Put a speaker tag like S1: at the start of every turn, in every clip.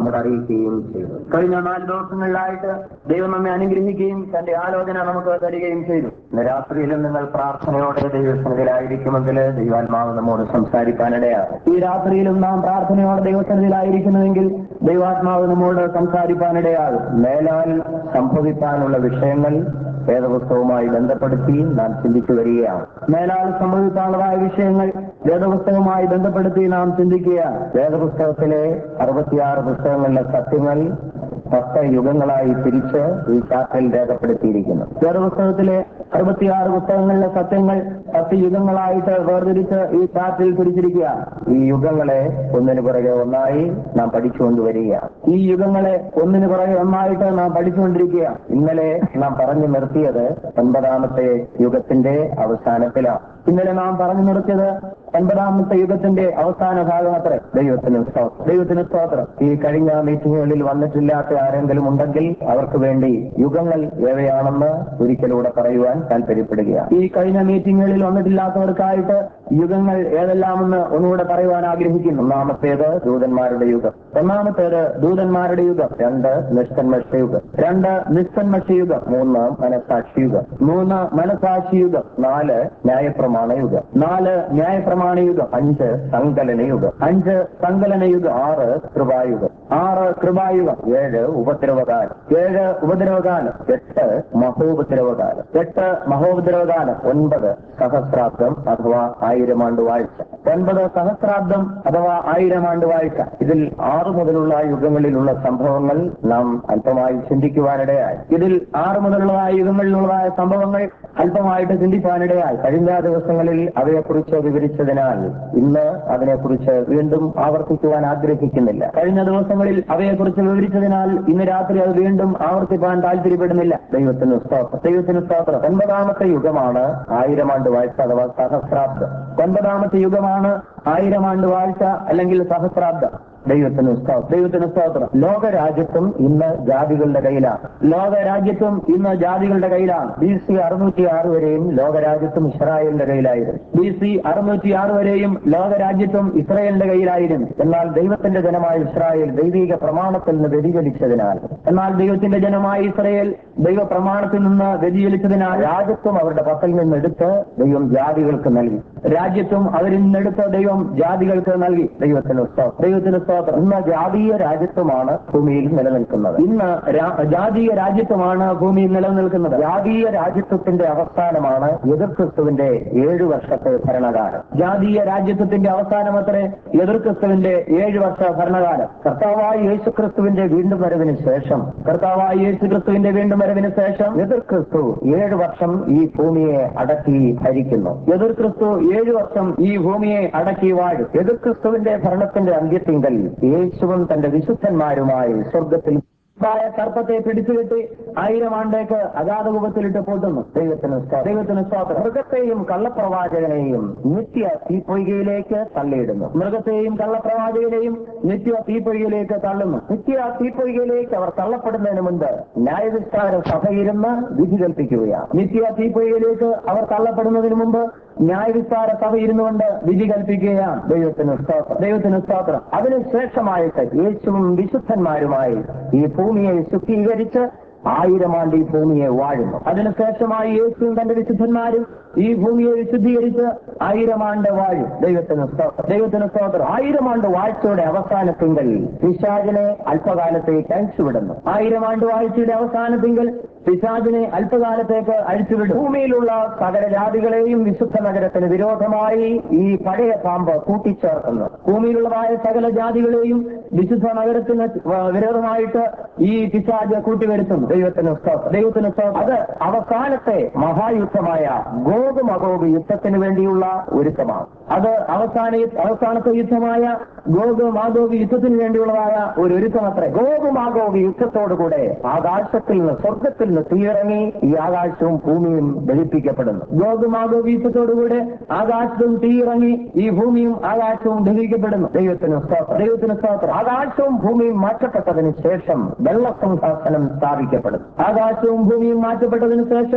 S1: നമ്മോട് അറിയിക്കുകയും ചെയ്തു കഴിഞ്ഞ നാല് ദിവസങ്ങളിലായിട്ട് ദൈവം നമ്മെ അനുഗ്രഹിക്കുകയും തന്റെ ആലോചന നമുക്ക് തരികയും ചെയ്തു ഇന്ന് രാത്രിയിലും നിങ്ങൾ പ്രാർത്ഥനയോടെ ദൈവസന്നിധിയിലായിരിക്കുമെങ്കിൽ ദൈവാത്മാവ് നമ്മോട് സംസാരിക്കാനിടയാണ് ഈ രാത്രിയിലും നാം പ്രാർത്ഥനയോടെ ദൈവസന്നിധിയിലായിരിക്കുന്നുവെങ്കിൽ ദൈവാത്മാവ് നമ്മോട് സംസാരിക്കാനിടയാകും മേലാൽ സംഭവിക്കാനുള്ള വിഷയങ്ങൾ വേദപുസ്തകവുമായി ബന്ധപ്പെടുത്തി നാം ചിന്തിച്ചു വരികയാണ് മേലാൽ സംഭവിക്കാനുള്ളതായ വിഷയങ്ങൾ വേദപുസ്തകവുമായി ബന്ധപ്പെടുത്തി നാം ചിന്തിക്കുകയാണ് വേദപുസ്തകത്തിലെ അറുപത്തിയാറ് പുസ്തകങ്ങളിലെ സത്യങ്ങൾ പത്ത് യുഗങ്ങളായി തിരിച്ച് ഈ ചാർട്ടിൽ രേഖപ്പെടുത്തിയിരിക്കുന്നു വേദപുസ്തകത്തിലെ അറുപത്തിയാറ് പുസ്തകങ്ങളിലെ സത്യങ്ങൾ പത്ത് യുഗങ്ങളായിട്ട് വേർതിരിച്ച് ഈ ചാർട്ടിൽ തിരിച്ചിരിക്കുകയാണ് ഈ യുഗങ്ങളെ ഒന്നിനു പുറകെ ഒന്നായി നാം പഠിച്ചുകൊണ്ടുവരികയാണ് ഈ യുഗങ്ങളെ ഒന്നിനു പുറകെ ഒന്നായിട്ട് നാം പഠിച്ചുകൊണ്ടിരിക്കുകയാണ് ഇന്നലെ നാം പറഞ്ഞു നിർത്തിയത് ഒൻപതാമത്തെ യുഗത്തിന്റെ അവസാനത്തിലാണ് ഇന്നലെ നാം പറഞ്ഞു നിർത്തിയത് ഒൻപതാമത്തെ യുഗത്തിന്റെ അവസാന ഭാഗം അത്ര ദൈവത്തിന് സ്തോത്രം ദൈവത്തിന് സ്തോത്രം ഈ കഴിഞ്ഞ മീറ്റിങ്ങുകളിൽ വന്നിട്ടില്ലാത്ത ആരെങ്കിലും ഉണ്ടെങ്കിൽ അവർക്ക് വേണ്ടി യുഗങ്ങൾ ഏവയാണെന്ന് ഒരിക്കലൂടെ പറയുവാൻ താല്പര്യപ്പെടുകയാണ് ഈ കഴിഞ്ഞ മീറ്റിങ്ങുകളിൽ വന്നിട്ടില്ലാത്തവർക്കായിട്ട് യുഗങ്ങൾ ഏതെല്ലാമെന്ന് ഒന്നുകൂടെ പറയുവാൻ ആഗ്രഹിക്കുന്നു ഒന്നാമത്തേത് ദൂതന്മാരുടെ യുഗം ഒന്നാമത്തേത് ദൂതന്മാരുടെ യുഗം രണ്ട് നിഷ്കന്മഷ യുഗം രണ്ട് നിഷ്കന്മഷ യുഗം മൂന്ന് മനസാക്ഷി യുഗം മൂന്ന് മനസാക്ഷി യുഗം നാല് ന്യായപ്രമാണ യുഗം നാല് ന്യായപ്രമാണ യുഗം അഞ്ച് സങ്കലന യുഗം അഞ്ച് സങ്കലന യുഗം ആറ് കൃപായുഗം ആറ് കൃപായുഗം ഏഴ് ഉപദ്രവകാലം ഏഴ് ഉപദ്രവകാലം എട്ട് മഹോപദ്രവകാലം എട്ട് മഹോപദ്രവകാലം ഒൻപത് സഹസ്രാബ്ദം അഥവാ ആയിരം ആണ്ട് വാഴ്ച ഒൻപത് സഹസ്രാബ്ദം അഥവാ ആയിരം ആണ്ട് വാഴ്ച ഇതിൽ ആറ് മുതലുള്ള യുഗങ്ങളിലുള്ള സംഭവങ്ങൾ നാം അല്പമായി ചിന്തിക്കുവാനിടയായി ഇതിൽ ആറ് മുതലുള്ള യുഗങ്ങളിലുള്ളതായ സംഭവങ്ങൾ അല്പമായിട്ട് ചിന്തിക്കാനിടയായി കഴിഞ്ഞ ദിവസങ്ങളിൽ അവയെക്കുറിച്ച് വിവരിച്ചതിനാൽ ഇന്ന് അതിനെക്കുറിച്ച് വീണ്ടും ആവർത്തിക്കുവാൻ ആഗ്രഹിക്കുന്നില്ല കഴിഞ്ഞ ദിവസങ്ങളിൽ അവയെക്കുറിച്ച് വിവരിച്ചതിനാൽ ഇന്ന് രാത്രി അത് വീണ്ടും ആവർത്തിക്കാൻ താല്പര്യപ്പെടുന്നില്ല ദൈവത്തിന് സ്തോത്രം ദൈവത്തിന് സ്തോത്രം ഒൻപതാമത്തെ യുഗമാണ് ആയിരം ആണ്ട് വാഴ്ച അഥവാ സഹസ്രാബ്ദം ഒൻപതാമത്തെ യുഗമാണ് ആയിരം ആണ്ട് വാഴ്ച അല്ലെങ്കിൽ സഹസ്രാബ്ദം ദൈവത്തിന് സ്തോത്രം ദൈവത്തിന് സ്തോത്രം ലോകരാജ്യത്വം ഇന്ന് ജാതികളുടെ കയ്യിലാണ് ലോകരാജ്യത്വം ഇന്ന് ജാതികളുടെ കയ്യിലാണ് ബി സി അറുന്നൂറ്റി ആറ് വരെയും ലോകരാജ്യത്വം ഇസ്രായേലിന്റെ കയ്യിലായിരുന്നു ബി സി അറുന്നൂറ്റി ആറ് വരെയും ലോകരാജ്യത്വം ഇസ്രായേലിന്റെ കയ്യിലായിരുന്നു എന്നാൽ ദൈവത്തിന്റെ ജനമായ ഇസ്രായേൽ ദൈവിക പ്രമാണത്തിൽ നിന്ന് വ്യതിചലിച്ചതിനാൽ എന്നാൽ ദൈവത്തിന്റെ ജനമായ ഇസ്രായേൽ ദൈവ പ്രമാണത്തിൽ നിന്ന് വ്യതിചലിച്ചതിനാൽ രാജ്യത്വം അവരുടെ പക്കൽ നിന്ന് എടുത്ത് ദൈവം ജാതികൾക്ക് നൽകി രാജ്യത്വം അവരിൽ നിന്നെടുത്ത് ദൈവം ജാതികൾക്ക് നൽകി ദൈവത്തിന് സ്തോത്രം ദൈവത്തിന് സ്തോത്രം ഇന്ന് ജാതീയ രാജ്യത്വമാണ് ഭൂമിയിൽ നിലനിൽക്കുന്നത് ഇന്ന് രാ- ജാതീയ രാജ്യത്വമാണ് ഭൂമിയിൽ നിലനിൽക്കുന്നത് ജാതീയ രാജ്യത്വത്തിന്റെ അവസാനമാണ് എതിർ ക്രിസ്തുവിന്റെ ഏഴു വർഷത്തെ ഭരണകാലം ജാതീയ രാജ്യത്വത്തിന്റെ അവസാനം അത്രേ എതിർ ക്രിസ്തുവിന്റെ ഏഴു വർഷ ഭരണകാലം കർത്താവായ യേശു ക്രിസ്തുവിന്റെ വീണ്ടും വരവിന് ശേഷം കർത്താവായ യേശു ക്രിസ്തുവിന്റെ വീണ്ടും വരവിന് ശേഷം എതിർ ക്രിസ്തു ഏഴു വർഷം ഈ ഭൂമിയെ അടക്കി ഭരിക്കുന്നു എതിർ ക്രിസ്തു ഏഴു വർഷം ഈ ഭൂമിയെ അടക്കി വാഴും എതിർ ക്രിസ്തുവിന്റെ ഭരണത്തിന്റെ അന്ത്യത്തിങ്കൽ യേശുവും തന്റെ വിശുദ്ധന്മാരുമായി സ്വർഗത്തിൽ ായ സർപ്പത്തെ പിടിച്ചുകെട്ടി ആയിരം ആണ്ടേക്ക് അഗാധകൂപത്തിലിട്ട് പൂട്ടുന്നു ദൈവത്തിന് സ്തോത്രം. ദൈവത്തിന് സ്വാതന്ത്ര്യം മൃഗത്തെയും കള്ളപ്രവാചകനെയും നിത്യ തീപ്പൊയ്കയിലേക്ക് തള്ളിയിടുന്നു മൃഗത്തെയും കള്ളപ്രവാചകനെയും നിത്യ തീപ്പൊയ്കയിലേക്ക് തള്ളുന്നു നിത്യ തീപ്പൊയ്കയിലേക്ക് അവർ തള്ളപ്പെടുന്നതിന് മുൻപ് ന്യായവിസ്താര സഭയിരുന്ന് വിധി കൽപ്പിക്കുകയാണ് നിത്യ തീപ്പൊയ്കയിലേക്ക് അവർ തള്ളപ്പെടുന്നതിന് മുമ്പ് ന്യായവിസ്താര സഭ ഇരുന്നുകൊണ്ട് വിധി കൽപ്പിക്കുകയാണ് ദൈവത്തിന് സ്തോത്രം ദൈവത്തിന് സ്തോത്രം അതിനുശേഷമായിട്ട് യേശുവും വിശുദ്ധന്മാരുമായി ഈ ഭൂമിയെ ശുദ്ധീകരിച്ച് ആയിരം ആണ്ട് ഈ ഭൂമിയെ വാഴുന്നു അതിനുശേഷമായി യേശുവും തന്റെ വിശുദ്ധന്മാരും ഈ ഭൂമിയെ വിശുദ്ധീകരിച്ച് ആയിരം ആണ്ട് വാഴും ദൈവത്തിന് സ്തോത്രം ദൈവത്തിന് സ്തോത്രം ആയിരം ആണ്ട് വാഴ്ചയുടെ അവസാനത്തിങ്കൽ പിശാചിനെ അല്പകാലത്തേക്ക് അഴിച്ചുവിടുന്നു ആയിരം ആണ്ട് വാഴ്ചയുടെ അവസാനത്തിങ്കൽ പിശാചിനെ അല്പകാലത്തേക്ക് അഴിച്ചുവിടും ഭൂമിയിലുള്ള സകല ജാതികളെയും വിശുദ്ധ നഗരത്തിന് വിരോധമായി ഈ പഴയ പാമ്പ് കൂട്ടിച്ചേർക്കുന്നു ഭൂമിയിലുള്ളതായ സകല ജാതികളെയും വിശുദ്ധ നഗരത്തിന് വ- വിരോധമായിട്ട് ഈ പിശാജ് കൂട്ടിവരുത്തുന്നു ദൈവത്തിന് സ്തോത്രം. ദൈവത്തിന് സ്തോത്രം. അത് അവസാനത്തെ മഹായുദ്ധമായ ഗോഗ് മഗോഗ് യുദ്ധത്തിന് വേണ്ടിയുള്ള ഒരുക്കമാണ് അത് അവസാന അവസാനത്തെ യുദ്ധമായ ഗോഗ് മാഗോഗ് യുദ്ധത്തിന് വേണ്ടിയുള്ളതായ ഒരു ഒരുക്കമത്രേ ഗോഗ് മാഗോഗ് യുദ്ധത്തോടുകൂടെ ആകാശത്തിൽ നിന്ന് സ്വർഗത്തിൽ നിന്ന് തീയിറങ്ങി ഈ ആകാശവും ഭൂമിയും ദഹിപ്പിക്കപ്പെടുന്നു ഗോഗ് മാഗോഗ് യുദ്ധത്തോടുകൂടെ ആകാശവും തീയിറങ്ങി ഈ ഭൂമിയും ആകാശവും ദഹിക്കപ്പെടുന്നു ദൈവത്തിന് സ്തോത്രം ദൈവത്തിന് സ്തോത്രം ആകാശവും ഭൂമിയും മാറ്റപ്പെട്ടതിന് ശേഷം വെള്ളസിംഹാസനം സ്ഥാപിക്കപ്പെടുന്നു ആകാശവും ഭൂമിയും മാറ്റപ്പെട്ടതിന് ശേഷം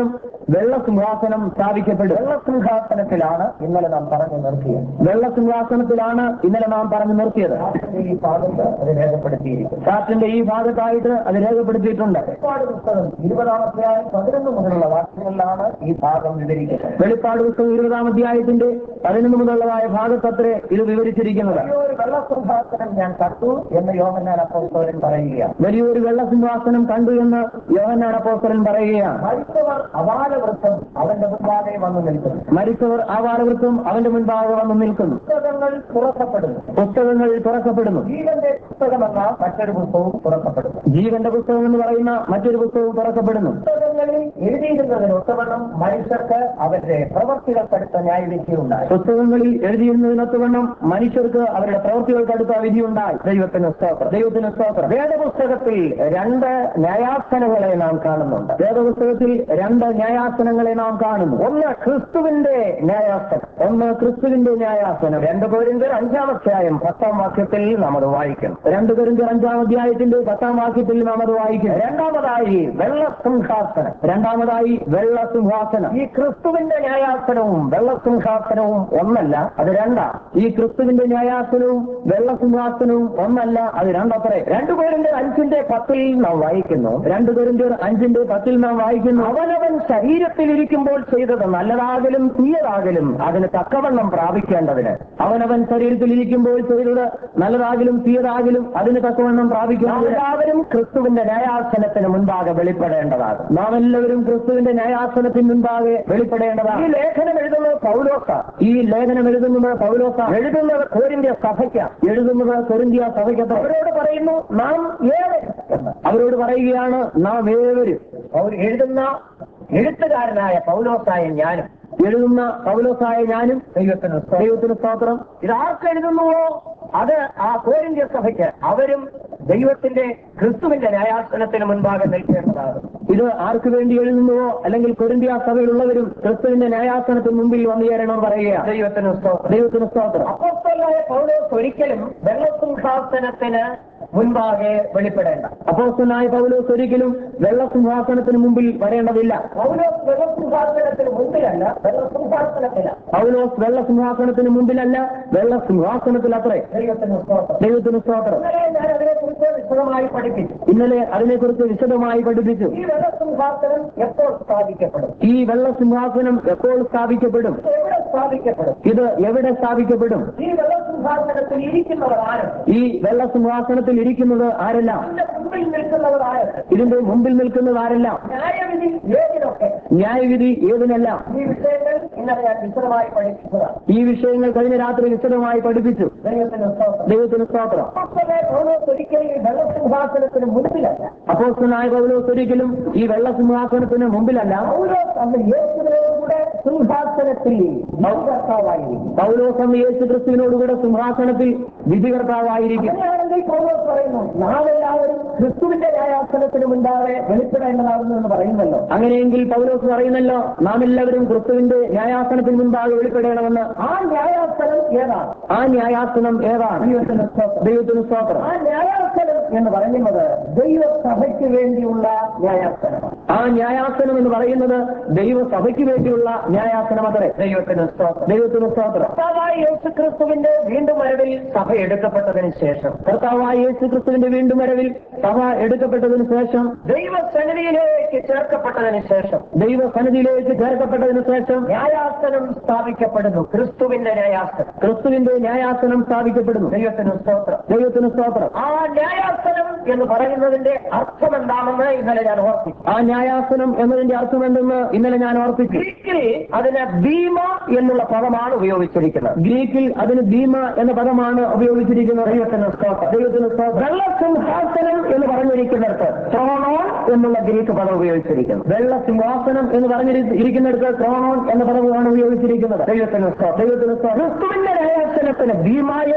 S1: വെള്ളസിംഹാസനം സ്ഥാപിക്കപ്പെടും
S2: വെള്ളസിംഹാസനത്തിലാണ് ഇന്നലെ നാം പറഞ്ഞു നിർത്തിയത്
S1: വെള്ളസിംഹാസനത്തിലാണ് ഇന്നലെ നാം പറഞ്ഞു നിർത്തിയത്
S2: ഈ ഭാഗത്ത് അത് രേഖപ്പെടുത്തിയിരിക്കുന്നു
S1: ചാർട്ടിന്റെ ഈ ഭാഗത്തായിട്ട് അത് രേഖപ്പെടുത്തിയിട്ടുണ്ട്
S2: വെളിപ്പാട് പുസ്തകം ഇരുപതാമത്തെയായ പതിനൊന്ന് മുതലുള്ള വാക്യങ്ങളിലാണ് ഈ ഭാഗം വിവരിക്കുന്നത്
S1: വെളിപ്പാട് പുസ്തകം ഇരുപതാം അധ്യായത്തിന്റെ പതിനൊന്ന് മുതലുള്ളതായ ഭാഗത്തത്രേ ഇത് വിവരിച്ചിരിക്കുന്നത്
S2: വലിയൊരു വെള്ളസിംഹാസനം ഞാൻ കണ്ടു എന്ന് യോഹന്നാൻ അപ്പോസ്തലൻ പറയുകയാണ്
S1: വലിയൊരു വെള്ളസിംഹാസനം കണ്ടു എന്ന് യോഹന്നാൻ അപ്പോസ്തലൻ പറയുകയാണ്
S2: മരിച്ചവർ അപാലവൃത്തം അവന്റെ മുമ്പാകെ വന്നു നിൽക്കുന്നു
S1: മരിച്ചവർ ആവാരവൃത്തം അവന്റെ മുൻപാകെ വന്നു നിൽക്കുന്നു
S2: പുസ്തകങ്ങൾ തുറക്കപ്പെടുന്നു
S1: പുസ്തകങ്ങൾ തുറക്കപ്പെടുന്നു
S2: ജീവന്റെ പുസ്തകമെന്ന മറ്റൊരു പുസ്തകവും തുറക്കപ്പെടുന്നു
S1: ജീവന്റെ പുസ്തകം എന്ന് പറയുന്ന മറ്റൊരു പുസ്തകവും തുറക്കപ്പെടുന്നു
S2: പുസ്തകങ്ങളിൽ എഴുതിയിരുന്നതിനൊത്തവണ്ണം മനുഷ്യർക്ക് അവരുടെ പ്രവർത്തികൾക്കടുത്ത ന്യായവിധി ഉണ്ടായി
S1: പുസ്തകങ്ങളിൽ എഴുതിയിരുന്നതിനൊത്തുവണ്ണം മനുഷ്യർക്ക് അവരുടെ പ്രവൃത്തികൾക്കടുത്ത വിധിയുണ്ടായി ദൈവത്തിന് സ്തോത്രം ദൈവത്തിന് സ്തോത്രം
S2: വേദപുസ്തകത്തിൽ രണ്ട് ന്യായാസനങ്ങളെ നാം കാണുന്നുണ്ട്
S1: വേദപുസ്തകത്തിൽ രണ്ട് ന്യായാസനങ്ങളെ നാം കാണുന്നു
S2: ഒന്ന് ക്രിസ്തുവിന്റെ ന്യായാസനം
S1: ഒന്ന് ക്രിസ്തുവിന്റെ ന്യായാസനം
S2: രണ്ട് പേരിന്റെ അഞ്ചാമധ്യായം പത്താം വാക്യത്തിൽ നാം അത് വായിക്കണം
S1: രണ്ടു പേരിന്റെ അഞ്ചാം അധ്യായത്തിന്റെ പത്താം വാക്യത്തിൽ നാം അത് വായിക്കും
S2: രണ്ടാമതായി വെള്ളസിംഹാസനം
S1: രണ്ടാമതായി വെള്ളസിംഹാസനം
S2: ഈ ക്രിസ്തുവിന്റെ ന്യായാസനവും വെള്ളസിംഹാസനവും ഒന്നല്ല അത് രണ്ടാ
S1: ഈ ക്രിസ്തുവിന്റെ ന്യായാസനവും വെള്ളസിംഹാസനവും ഒന്നല്ല അത് രണ്ടത്രേ
S2: രണ്ടുപേരിന്റെ അഞ്ചിന്റെ പത്തിൽ നാം വായിക്കുന്നു
S1: രണ്ടു പേരിന്റെ അഞ്ചിന്റെ പത്തിൽ നാം വായിക്കുന്നു
S2: അവനവൻ ശരീരത്തിലിരിക്കുമ്പോൾ ചെയ്തത് നല്ലതാകലും തീയതാകലും അതിന് തക്കവണ്ണം പ്രാപിക്കേണ്ടതിന്
S1: അവനവൻ ശരീരത്തിലിരിക്കുമ്പോൾ ചെയ്തത് നല്ലതാകലും തീയതാകലും അതിന് തക്കവണ്ണം
S2: നാം
S1: പ്രാപിക്കണം
S2: എല്ലാവരും ക്രിസ്തുവിന്റെ ന്യായാസനത്തിന് മുൻപാകെ വെളിപ്പെടേണ്ടതാണ്
S1: നാം എല്ലാവരും ക്രിസ്തുവിന്റെ ന്യായാസനത്തിന് മുൻപാകെ
S2: ഈ
S1: വെളിപ്പെടേണ്ടതാണ്
S2: ലേഖനം എഴുതുന്നത് പൗലോസ
S1: ഈ ലേഖനം എഴുതുന്നത് പൗലോസ
S2: എഴുതുന്നത് കോരിന്ത്യ സഭയ്ക്ക്
S1: എഴുതുന്നത് കൊരിന്തിയ സഭയ്ക്കത്ര
S2: അവരോട് പറയുന്നു നാം ഏവരും എന്ന്
S1: അവരോട് പറയുകയാണ് നാം ഏവരും
S2: പൗ- എഴുതുന്ന എഴുത്തുകാരനായ പൗലോസായ ഞാനും
S1: എഴുതുന്ന പൗലോസായ ഞാനും
S2: ദൈവത്തിന് സ്തോത്രം.
S1: ദൈവത്തിന് സ്തോത്രം
S2: ഇത് ആർക്ക് എഴുതുന്നുവോ അത് ആ കോരിന്ത്യ സഭയ്ക്ക് അവരും ദൈവത്തിന്റെ ക്രിസ്തുവിന്റെ ന്യായാസനത്തിന് മുൻപാകെ നിൽക്കേണ്ടതാണ്
S1: ഇത് ആർക്ക് വേണ്ടി എഴുതുന്നുവോ അല്ലെങ്കിൽ കൊരിന്തിയ സഭയിലുള്ളവരും ക്രിസ്തുവിന്റെ ന്യായാസനത്തിന് മുമ്പിൽ വന്നു ചേരണം പറയുകയാണ്
S2: ദൈവത്തിന് സ്തോത്രം
S1: ദൈവത്തിന് സ്തോത്രം
S2: അപ്പോസ്തലനായ പൗലോസ് ഒരിക്കലും വെള്ളസിംഹാസനത്തിന് മുൻപാകെ വെളിപ്പെടേണ്ട
S1: അപ്പോസ്തലനായ പൗലോസ് ഒരിക്കലും വെള്ളസിംഹാസനത്തിന് മുമ്പിൽ വരേണ്ടതില്ല
S2: പൗലോസ് വെള്ളസിംഹാസനത്തിന് മുമ്പിലല്ല വെള്ളസിംഹാസനത്തില
S1: പൗലോസ് വെള്ളസിംഹാസനത്തിന് മുമ്പിലല്ല വെള്ളസിംഹാസനത്തിൽ അത്രേ
S2: ദൈവത്തിന് സ്തോത്രം
S1: ദൈവത്തിന് സ്തോത്രം
S2: ഇന്നലെ ഞാൻ അതിനെക്കുറിച്ച് വിശദമായി പഠിപ്പിച്ചു
S1: ഇന്നലെ അതിനെക്കുറിച്ച് വിശദമായി പഠിപ്പിച്ചു
S2: ഈ വെള്ളസിംഹാസനം എപ്പോൾ സ്ഥാപിക്കപ്പെടും
S1: ഈ വെള്ളസിംഹാസനം എപ്പോൾ സ്ഥാപിക്കപ്പെടും
S2: എവിടെ സ്ഥാപിക്കപ്പെടും
S1: ഇത് എവിടെ സ്ഥാപിക്കപ്പെടും
S2: ഈ വെള്ളസിംഹാസനത്തിൽ ഇരിക്കുന്നവർ ആരും
S1: ഈ വെള്ളസിംഹാസനത്തിൽ ഇരിക്കുന്നത് ആരെല്ലാം
S2: അതിന്റെ മുമ്പിൽ നിൽക്കുന്നവർ ആരും
S1: ഇതിന്റെ മുമ്പിൽ നിൽക്കുന്നത് ആരെല്ലാം
S2: ന്യായവിധി ഏതിനൊക്കെ
S1: ന്യായവിധി ഏതിനെല്ലാം
S2: ഈ വിഷയങ്ങൾ ഇന്നലെ ഞാൻ വിശദമായി പഠിപ്പിച്ചതാണ്
S1: ഈ വിഷയങ്ങൾ കഴിഞ്ഞ രാത്രി വിശദമായി പഠിപ്പിച്ചു
S2: ദൈവത്തിന് സ്തോത്രം
S1: ദൈവത്തിന് സ്തോത്രം
S2: അപ്പോസ്തലനായ പൗലോസ് ഒരിക്കലും ഈ വെള്ളസിംഹാസനത്തിന് മുൻപിലല്ല
S1: അപ്പോസ്തലനായ പൗലോസ് ഒരിക്കലും ഈ വെള്ളസിംഹാസനത്തിന് മുമ്പിലല്ല
S2: പൗലോസ് അന്ന് യേശുവിനോടുകൂടെ സിംഹാസനത്തിൽ ഭൗകർത്താവായിരിക്കും
S1: പൗലോസ് അന്ന് യേശു ക്രിസ്തുവിനോടുകൂടെ സിംഹാസനത്തിൽ വിധികർത്താവായിരിക്കും
S2: അങ്ങനെയാണെങ്കിൽ പൗലോസ് പറയുന്നു നാം എല്ലാവരും ക്രിസ്തുവിന്റെ ന്യായാസനത്തിന് മുൻപാകെ വെളിപ്പെടേണ്ടതാകുന്നു എന്ന് പറയുമല്ലോ
S1: അങ്ങനെയെങ്കിൽ പൗലോസ് പറയുന്നല്ലോ നാം എല്ലാവരും ക്രിസ്തുവിന്റെ ന്യായാസനത്തിന് മുൻപാകെ വെളിപ്പെടണമെന്ന്
S2: ആ ന്യായാസനം ഏതാണ്
S1: ആ ന്യായാസനം ഏതാണ്
S2: ദൈവത്തിന് സ്തോത്രം.
S1: ദൈവത്തിന് സ്തോത്രം
S2: ആ ന്യായാസനം എന്ന് പറയുന്നത് ദൈവസഭയ്ക്ക് വേണ്ടിയുള്ള ന്യായാസനമാണ്
S1: ആ ന്യായാസനം എന്ന് പറയുന്നത് ദൈവസഭയ്ക്ക് വേണ്ടിയുള്ള ന്യായാസനം അത്രേ
S2: ദൈവത്തിന് സ്തോത്രം
S1: ദൈവത്തിന് സ്തോത്രം
S2: കർത്താവായ യേശു ക്രിസ്തുവിന്റെ വീണ്ടും വരവിൽ സഭ എടുക്കപ്പെട്ടതിന് ശേഷം
S1: കർത്താവായ യേശു ക്രിസ്തുവിന്റെ വീണ്ടും വരവിൽ സഭ എടുക്കപ്പെട്ടതിന് ശേഷം
S2: ദൈവസന്നിധിയിലേക്ക് ചേർക്കപ്പെട്ടതിന് ശേഷം
S1: ദൈവസന്നിധിയിലേക്ക് ചേർക്കപ്പെട്ടതിന് ശേഷം
S2: ന്യായാസനം സ്ഥാപിക്കപ്പെടുന്നു ക്രിസ്തുവിന്റെ ന്യായാസനം
S1: ക്രിസ്തുവിന്റെ ന്യായാസനം സ്ഥാപിക്കപ്പെടുന്നു
S2: ദൈവത്തിന് സ്തോത്രം
S1: ദൈവത്തിന് സ്തോത്രം
S2: ആ ന്യായാസനം എന്ന് പറയുന്നതിന്റെ അർത്ഥം എന്താണെന്ന് ഇന്നലെ ഞാൻ ഓർപ്പിച്ചു
S1: ആ ന്യായാസനം എന്നതിന്റെ അർത്ഥം എന്തെന്ന് ഇന്നലെ ഞാൻ ഓർപ്പിച്ചു
S2: ഗ്രീക്കിൽ അതിന് ഭീമ എന്നുള്ള പദമാണ് ഉപയോഗിച്ചിരിക്കുന്നത്
S1: ഗ്രീക്കിൽ അതിന് ഭീമ എന്ന പദമാണ് ഉപയോഗിച്ചിരിക്കുന്നത്
S2: ദൈവത്തിന് സ്തോത്രം
S1: ദൈവത്തിന് സ്തോത്രം
S2: വെള്ളസിംഹാസനം എന്ന് പറഞ്ഞിരിക്കുന്നിടത്ത് ത്രോണോൺ എന്നുള്ള ഗ്രീക്ക് പദം ഉപയോഗിച്ചിരിക്കുന്നു
S1: വെള്ള സിംഹാസനം എന്ന് പറഞ്ഞിരിക്കുന്നിടത്ത് ക്രോണോൺ എന്ന പദമാണ് ഉപയോഗിച്ചിരിക്കുന്നത്
S2: ദൈവത്തിന് സ്തോത്രം
S1: ദൈവത്തിന് സ്തോത്രം
S2: ക്രിസ്തുവിന്റെ ന്യായാസനത്തിന് ഭീമ എന്നും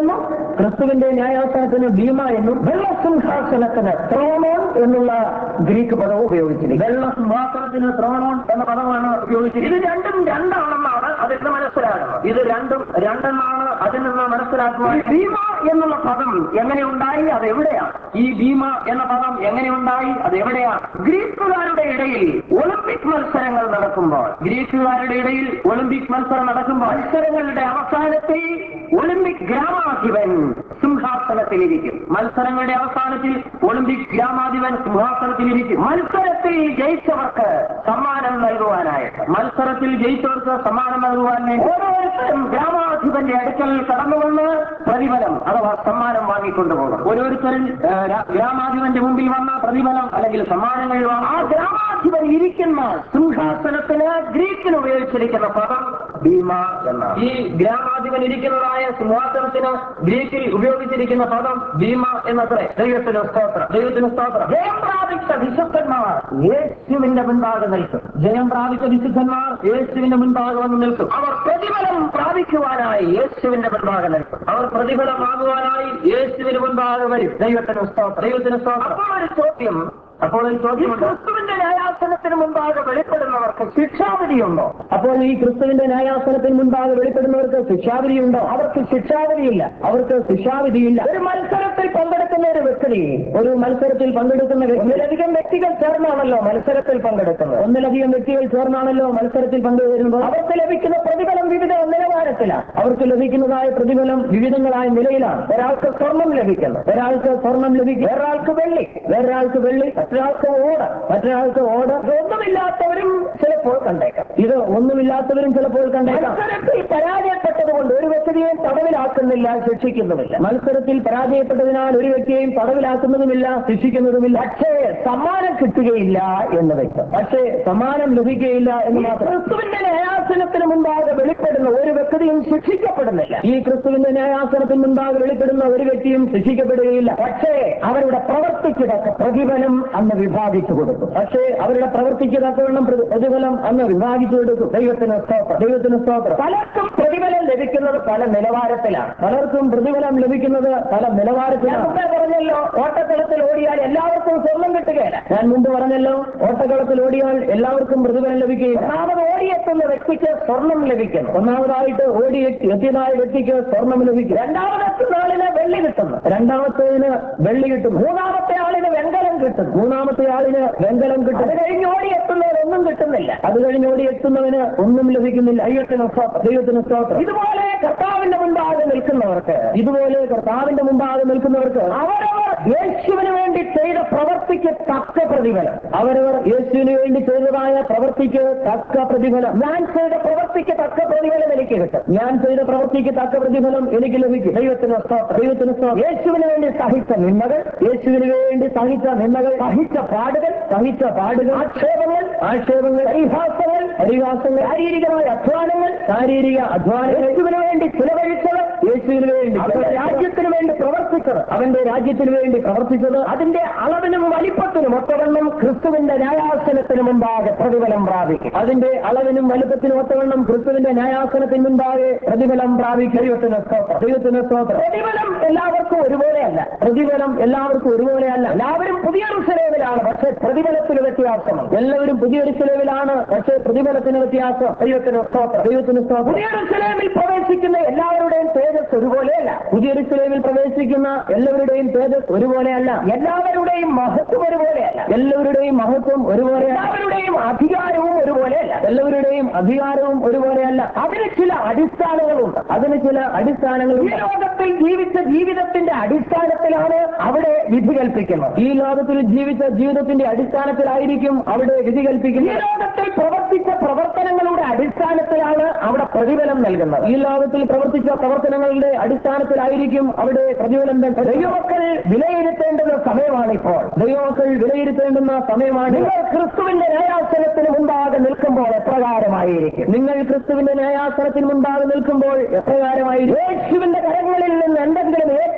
S2: ക്രിസ്തുവിന്റെ ന്യായാസനത്തിന് ഭീമ എന്നും വെള്ളസിംഹാസനത്തിന് ത്രോണോൺ എന്നുള്ള ഗ്രീക്ക് പദവും ഉപയോഗിച്ചിരിക്കുന്നു
S1: വെള്ള സിംഹാസനത്തിന് ത്രോണോൺ എന്ന പദമാണ് ഉപയോഗിച്ചിരിക്കുന്നത്
S2: ഇത് രണ്ടും രണ്ടാണെന്നാണ് അതിൽ നിന്ന് മനസ്സിലാകുന്നത്
S1: ഇത് രണ്ടും രണ്ടെന്നാണ് അതിൽ നിന്ന് മനസ്സിലാക്കുവാൻ
S2: ഈ ഭീമ എന്നുള്ള പദം എങ്ങനെ ഉണ്ടായി അത് എവിടെയാണ്
S1: ഈ ഭീമ എന്ന പദം എങ്ങനെയുണ്ടായി അത് എവിടെയാണ്
S2: ഗ്രീക്കുകാരുടെ ഇടയിൽ ഒളിമ്പിക് മത്സരങ്ങൾ നടക്കുമ്പോൾ
S1: ഗ്രീക്കുകാരുടെ ഇടയിൽ ഒളിമ്പിക് മത്സരം നടക്കുമ്പോൾ
S2: മത്സരങ്ങളുടെ അവസാനത്തിൽ ഒളിമ്പിക് ഗ്രാമാധിപൻ സിംഹാസനത്തിലിരിക്കും
S1: മത്സരങ്ങളുടെ അവസാനത്തിൽ ഒളിമ്പിക് ഗ്രാമാധിപൻ സിംഹാസനത്തിലിരിക്കും
S2: മത്സരത്തിൽ ജയിച്ചവർക്ക് സമ്മാനം നൽകുവാനായിട്ട്
S1: മത്സരത്തിൽ ജയിച്ചവർക്ക് സമ്മാനം നൽകുവാൻ വേണ്ടി
S2: ഓരോരുത്തരും ഗ്രാമാധിപന്റെ അടുക്കൽ കടന്നുവന്ന് പ്രതിഫലം അഥവാ സമ്മാനം വാങ്ങിക്കൊണ്ടുപോകണം
S1: ഓരോരുത്തരും ആ, ര- ഗ്രാമാധിപന്റെ മുമ്പിൽ വന്ന പ്രതിഫലം അല്ലെങ്കിൽ സമ്മാനങ്ങൾ
S2: ആ
S1: വാങ്ങാം
S2: ഗ്രാമാധിപൻ ഇരിക്കുന്ന സിംഹാസനത്തിന് ഗ്രീക്കിൽ ഉപയോഗിച്ചിരിക്കുന്ന പദം ഭീമ എന്നാണ്
S1: ഈ ഗ്രാമാധിപൻ ഇരിക്കുന്നതായ സിംഹാസനത്തിന് ഗ്രീക്കിൽ ഉപയോഗിച്ചിരിക്കുന്ന പദം ഭീമ എന്നത്രേ
S2: ദൈവത്തിന് സ്തോത്രം
S1: ദൈവത്തിന് സ്തോത്രം
S2: ജയം പ്രാപിച്ച വിശുദ്ധന്മാർ യേശുവിന്റെ മുൻപാകെ നിൽക്കും
S1: ജയം പ്രാപിച്ച വിശുദ്ധന്മാർ യേശുവിന്റെ മുൻപാകെ വന്ന് നിൽക്കും
S2: അവർ പ്രതിഫലം പ്രാപിക്കുവാനായി യേശുവിന്റെ മുൻപാകെ നിൽക്കും
S1: അവർ പ്രതിഫലമാകുവാനായി യേശുവിന് മുൻപാകെ വരും
S2: ദൈവത്തിന് സ്തോത്രം
S1: ദൈവത്തിന് സ്തോത്രം
S2: അപ്പോൾ ഒരു ചോദ്യം
S1: അപ്പോൾ ഒരു
S2: ഈ
S1: ചോദ്യമുണ്ട്
S2: ക്രിസ്തുവിന്റെ ന്യായാസനത്തിന് മുൻപാകെ വെളിപ്പെടുന്നവർക്ക് ശിക്ഷാവിധിയുണ്ടോ
S1: അപ്പോൾ ഈ ക്രിസ്തുവിന്റെ ന്യായാസനത്തിന് മുൻപാകെ വെളിപ്പെടുന്നവർക്ക് ശിക്ഷാവിധിയുണ്ടോ
S2: അവർക്ക് ശിക്ഷാവിധിയില്ല
S1: അവർക്ക് ശിക്ഷാവിധിയില്ല
S2: ഒരു മത്സരത്തിൽ പങ്കെടുക്കുന്ന ഒരു വ്യക്തി
S1: ഒരു മത്സരത്തിൽ പങ്കെടുക്കുന്ന വ്യക്തി
S2: ഒന്നിലധികം വ്യക്തികൾ ചേർന്നാണല്ലോ മത്സരത്തിൽ പങ്കെടുക്കുന്നത്
S1: ഒന്നിലധികം വ്യക്തികൾ ചേർന്നാണല്ലോ മത്സരത്തിൽ പങ്കുവരുന്നത്
S2: അവർക്ക് ലഭിക്കുന്ന പ്രതിഫലം വിവിധ നിലവാരത്തിലാണ്
S1: അവർക്ക് ലഭിക്കുന്നതായ പ്രതിഫലം വിവിധങ്ങളായ നിലയിലാണ്
S2: ഒരാൾക്ക് സ്വർണം ലഭിക്കുന്നു
S1: ഒരാൾക്ക് സ്വർണം ലഭിക്കും
S2: വേറൊരാൾക്ക് വെള്ളി
S1: വേറൊരാൾക്ക് വെള്ളി
S2: മറ്റൊരാൾക്ക് ഓട്
S1: മറ്റൊരാൾക്ക് ഓട്
S2: ഇതൊന്നുമില്ലാത്തവരും ചിലപ്പോൾ കണ്ടേക്കാം
S1: ഇത് ഒന്നുമില്ലാത്തവരും ചിലപ്പോൾ കണ്ടേക്കാം
S2: മത്സരത്തിൽ പരാജയപ്പെട്ടതുകൊണ്ട് ഒരു വ്യക്തിയെയും തടവിലാക്കുന്നില്ല ശിക്ഷിക്കുന്നുമില്ല
S1: മത്സരത്തിൽ പരാജയപ്പെട്ടതിനാൽ ഒരു വ്യക്തിയെയും തടവിലാക്കുന്നതുമില്ല ശിക്ഷിക്കുന്നതുമില്ല
S2: പക്ഷേ സമ്മാനം കിട്ടുകയില്ല എന്ന് വ്യക്തം
S1: പക്ഷേ സമ്മാനം ലഭിക്കുകയില്ല എന്ന്
S2: ഈ
S1: മാത്രം
S2: ക്രിസ്തുവിന്റെ ന്യായാസനത്തിന് മുമ്പാകെ വെളിപ്പെടുന്ന ഒരു വ്യക്തിയും ശിക്ഷിക്കപ്പെടുന്നില്ല
S1: ഈ ക്രിസ്തുവിന്റെ ന്യായാസനത്തിന് മുൻപാകെ വെളിപ്പെടുന്ന ഒരു വ്യക്തിയും ശിക്ഷിക്കപ്പെടുകയില്ല
S2: പക്ഷേ അവരുടെ പ്രവർത്തിക്ക് തക്ക പ്രതിഫലം അന്ന് വിഭാഗിച്ചു കൊടുക്കും
S1: പക്ഷേ അവരുടെ പ്രവർത്തിക്ക് തക്കവണ്ണം പ്രതി- പ്രതിഫലം അന്ന് വിഭാഗിച്ചു കൊടുക്കും
S2: ദൈവത്തിന് സ്തോത്രം
S1: ദൈവത്തിന് സ്തോത്രം
S2: പലർക്കും പ്രതിഫലം ലഭിക്കുന്നത് പല നിലവാരത്തിലാണ്
S1: പലർക്കും പ്രതിഫലം ലഭിക്കുന്നത് പല
S2: ഞാൻ
S1: നിലവാരത്തിലാണ്
S2: മുമ്പേ പറഞ്ഞല്ലോ ഓട്ടക്കളത്തിൽ ഓടിയാൽ എല്ലാവർക്കും സ്വർണം കിട്ടുകയില്ല
S1: ഞാൻ മുമ്പ് പറഞ്ഞല്ലോ ഓട്ടക്കളത്തിൽ ഓടിയാൽ എല്ലാവർക്കും പ്രതിഫലം ലഭിക്കുകയില്ല
S2: ഒന്നാമത് ഓടിയെത്തുന്ന വ്യക്തിക്ക് സ്വർണം ലഭിക്കുന്നു
S1: ഒന്നാമതായിട്ട് ഓടി എത്തിയതായ വ്യക്തിക്ക് സ്വർണം ലഭിക്കും
S2: രണ്ടാമതെത്തുന്ന ആളിന് വെള്ളി കിട്ടുന്നു
S1: രണ്ടാമത്തേതിന് വെള്ളി കിട്ടും
S2: മൂന്നാമത്തെ ആളിന് വെങ്കലം കിട്ടുന്നു
S1: മൂന്നാമത്തെ ആളിന് വെങ്കലം കിട്ടും
S2: അത് കഴിഞ്ഞ് ഓടിയെത്തുന്നവരൊന്നും കിട്ടുന്നില്ല
S1: അത് കഴിഞ്ഞ് ഓടി എത്തുന്നവന് ഒന്നും ലഭിക്കുന്നില്ല
S2: ദൈവത്തിന് സ്തോത്രം.
S1: ദൈവത്തിന് സ്തോത്രം
S2: ഇതുപോലെ കർത്താവിന്റെ മുൻപാകെ നിൽക്കുന്നവർക്ക്
S1: ഇതുപോലെ കർത്താവിന്റെ മുമ്പാകെ നിൽക്കുന്നവർക്ക്
S2: അവരവർ യേശുവിന് വേണ്ടി ചെയ്ത പ്രവർത്തിക്ക് തക്ക പ്രതിഫലം
S1: അവരവർ യേശുവിന് വേണ്ടി ചെയ്തതായ പ്രവൃത്തിക്ക് തക്ക പ്രതിഫലം
S2: ഞാൻ ചെയ്ത പ്രവർത്തിക്ക് തക്ക പ്രതിഫലം എനിക്ക് കിട്ടും
S1: ഞാൻ ചെയ്ത പ്രവൃത്തിക്ക് തക്ക പ്രതിഫലം എനിക്ക് ലഭിക്കും
S2: ദൈവത്തിന് സ്തോത്രം
S1: ദൈവത്തിന് സ്തോത്രം
S2: യേശുവിന് വേണ്ടി സഹിച്ച നിന്മകൾ
S1: യേശുവിന് വേണ്ടി സഹിച്ച നിന്ദകൾ
S2: സഹിച്ച പാടുകൾ
S1: സഹിച്ച പാടുകൾ
S2: ആക്ഷേപങ്ങൾ
S1: ആക്ഷേപങ്ങൾ
S2: പരിഹാസങ്ങൾ
S1: പരിഹാസങ്ങൾ
S2: ശാരീരികമായ അധ്വാനങ്ങൾ
S1: ശാരീരിക അധ്വാനങ്ങൾ
S2: യേശുവിന് വേണ്ടി ചിലവഴിച്ചത്
S1: യേശുവിന് വേണ്ടി
S2: അവന്റെ രാജ്യത്തിന് വേണ്ടി പ്രവർത്തിച്ചത്
S1: അവന്റെ രാജ്യത്തിന് വേണ്ടി പ്രവർത്തിച്ചത്
S2: അതിന്റെ അളവിനും വലിപ്പത്തിനും ഒത്തവണ്ണം ക്രിസ്തുവിന്റെ ന്യായാസനത്തിന് മുമ്പാകെ പ്രതിഫലം പ്രാപിക്കും
S1: അതിന്റെ അളവിനും വലുപ്പത്തിനും ഒത്തവണ്ണം ക്രിസ്തുവിന്റെ ന്യായാസനത്തിന് മുൻപാകെ പ്രതിഫലം പ്രാപിക്കും
S2: ദൈവത്തിന് സ്തോത്രം
S1: ദൈവത്തിന് സ്തോത്രം
S2: പ്രതിഫലം എല്ലാവർക്കും ഒരുപോലെയല്ല
S1: പ്രതിഫലം എല്ലാവർക്കും ഒരുപോലെയല്ല
S2: എല്ലാവരും പുതിയ ഋഷലേവിലാണ് പക്ഷേ പ്രതിഫലത്തിന് വ്യത്യാസമുണ്ട്
S1: എല്ലാവരും പുതിയൊരു ചെലവിലാണ് പക്ഷേ പ്രതിഫലത്തിന് വ്യത്യാസം
S2: ദൈവത്തിന് സ്തോത്രം
S1: ദൈവത്തിന് സ്തോത്രം
S2: പുതിയ ഋഷലേമിൽ പ്രവേശിക്കുന്ന എല്ലാവരുടെയും തേജസ് ഒരുപോലെയല്ല
S1: പുതിയൊരു ചെലവിൽ പ്രവേശിക്കുന്ന എല്ലാവരുടെയും തേജസ് ഒരുപോലെയല്ല
S2: എല്ലാവരുടെയും മഹത്വം ഒരുപോലെയല്ല
S1: എല്ലാവരുടെയും മഹത്വം ഒരുപോലെയല്ല
S2: എല്ലാവരുടെയും അധികാരവും ഒരുപോലെയല്ല
S1: എല്ലാവരുടെയും അധികാരവും ഒരുപോലെയല്ല
S2: അതിന് ചില അടിസ്ഥാനങ്ങളുണ്ട്
S1: അതിന് ചില
S2: ഈ
S1: അടിസ്ഥാനങ്ങളുണ്ട്
S2: ലോകത്തിൽ ജീവിച്ച ജീവിതത്തിന്റെ അടിസ്ഥാനത്തിലാണ് അവിടെ വിധി കൽപ്പിക്കുന്നത്
S1: ഈ ലോകത്തിൽ ജീവിച്ച ജീവിതത്തിന്റെ അടിസ്ഥാനത്തിലായിരിക്കും അവിടെ വിധി
S2: ഈ
S1: കൽപ്പിക്കുന്നത്
S2: ലോകത്തിൽ പ്രവർത്തിച്ച പ്രവർത്തനങ്ങളുടെ അടിസ്ഥാനത്തിലാണ് അവിടെ പ്രതിഫലം നൽകുന്നത്
S1: ഈ ലോകത്തിൽ പ്രവർത്തിച്ച പ്രവർത്തനങ്ങളുടെ അടിസ്ഥാനത്തിലായിരിക്കും അവിടെ പ്രതിഫലം നൽകുന്നത്.
S2: ദൈവമക്കൾ വിലയിരുത്തേണ്ടുന്ന സമയമാണിപ്പോൾ
S1: ദൈവമക്കൾ വിലയിരുത്തേണ്ടുന്ന സമയമാണ്
S2: നിങ്ങൾ ക്രിസ്തുവിന്റെ ന്യായാസനത്തിന് മുമ്പാകെ നിൽക്കുമ്പോൾ എപ്രകാരമായിരിക്കും
S1: നിങ്ങൾ ക്രിസ്തുവിന്റെ ന്യായാസനത്തിന് മുൻപാകെ നിൽക്കുമ്പോൾ എപ്രകാരമായിരിക്കും
S2: യേശുവിന്റെ കരങ്ങളിൽ നിന്ന് എന്തെങ്കിലും ഏറ്റു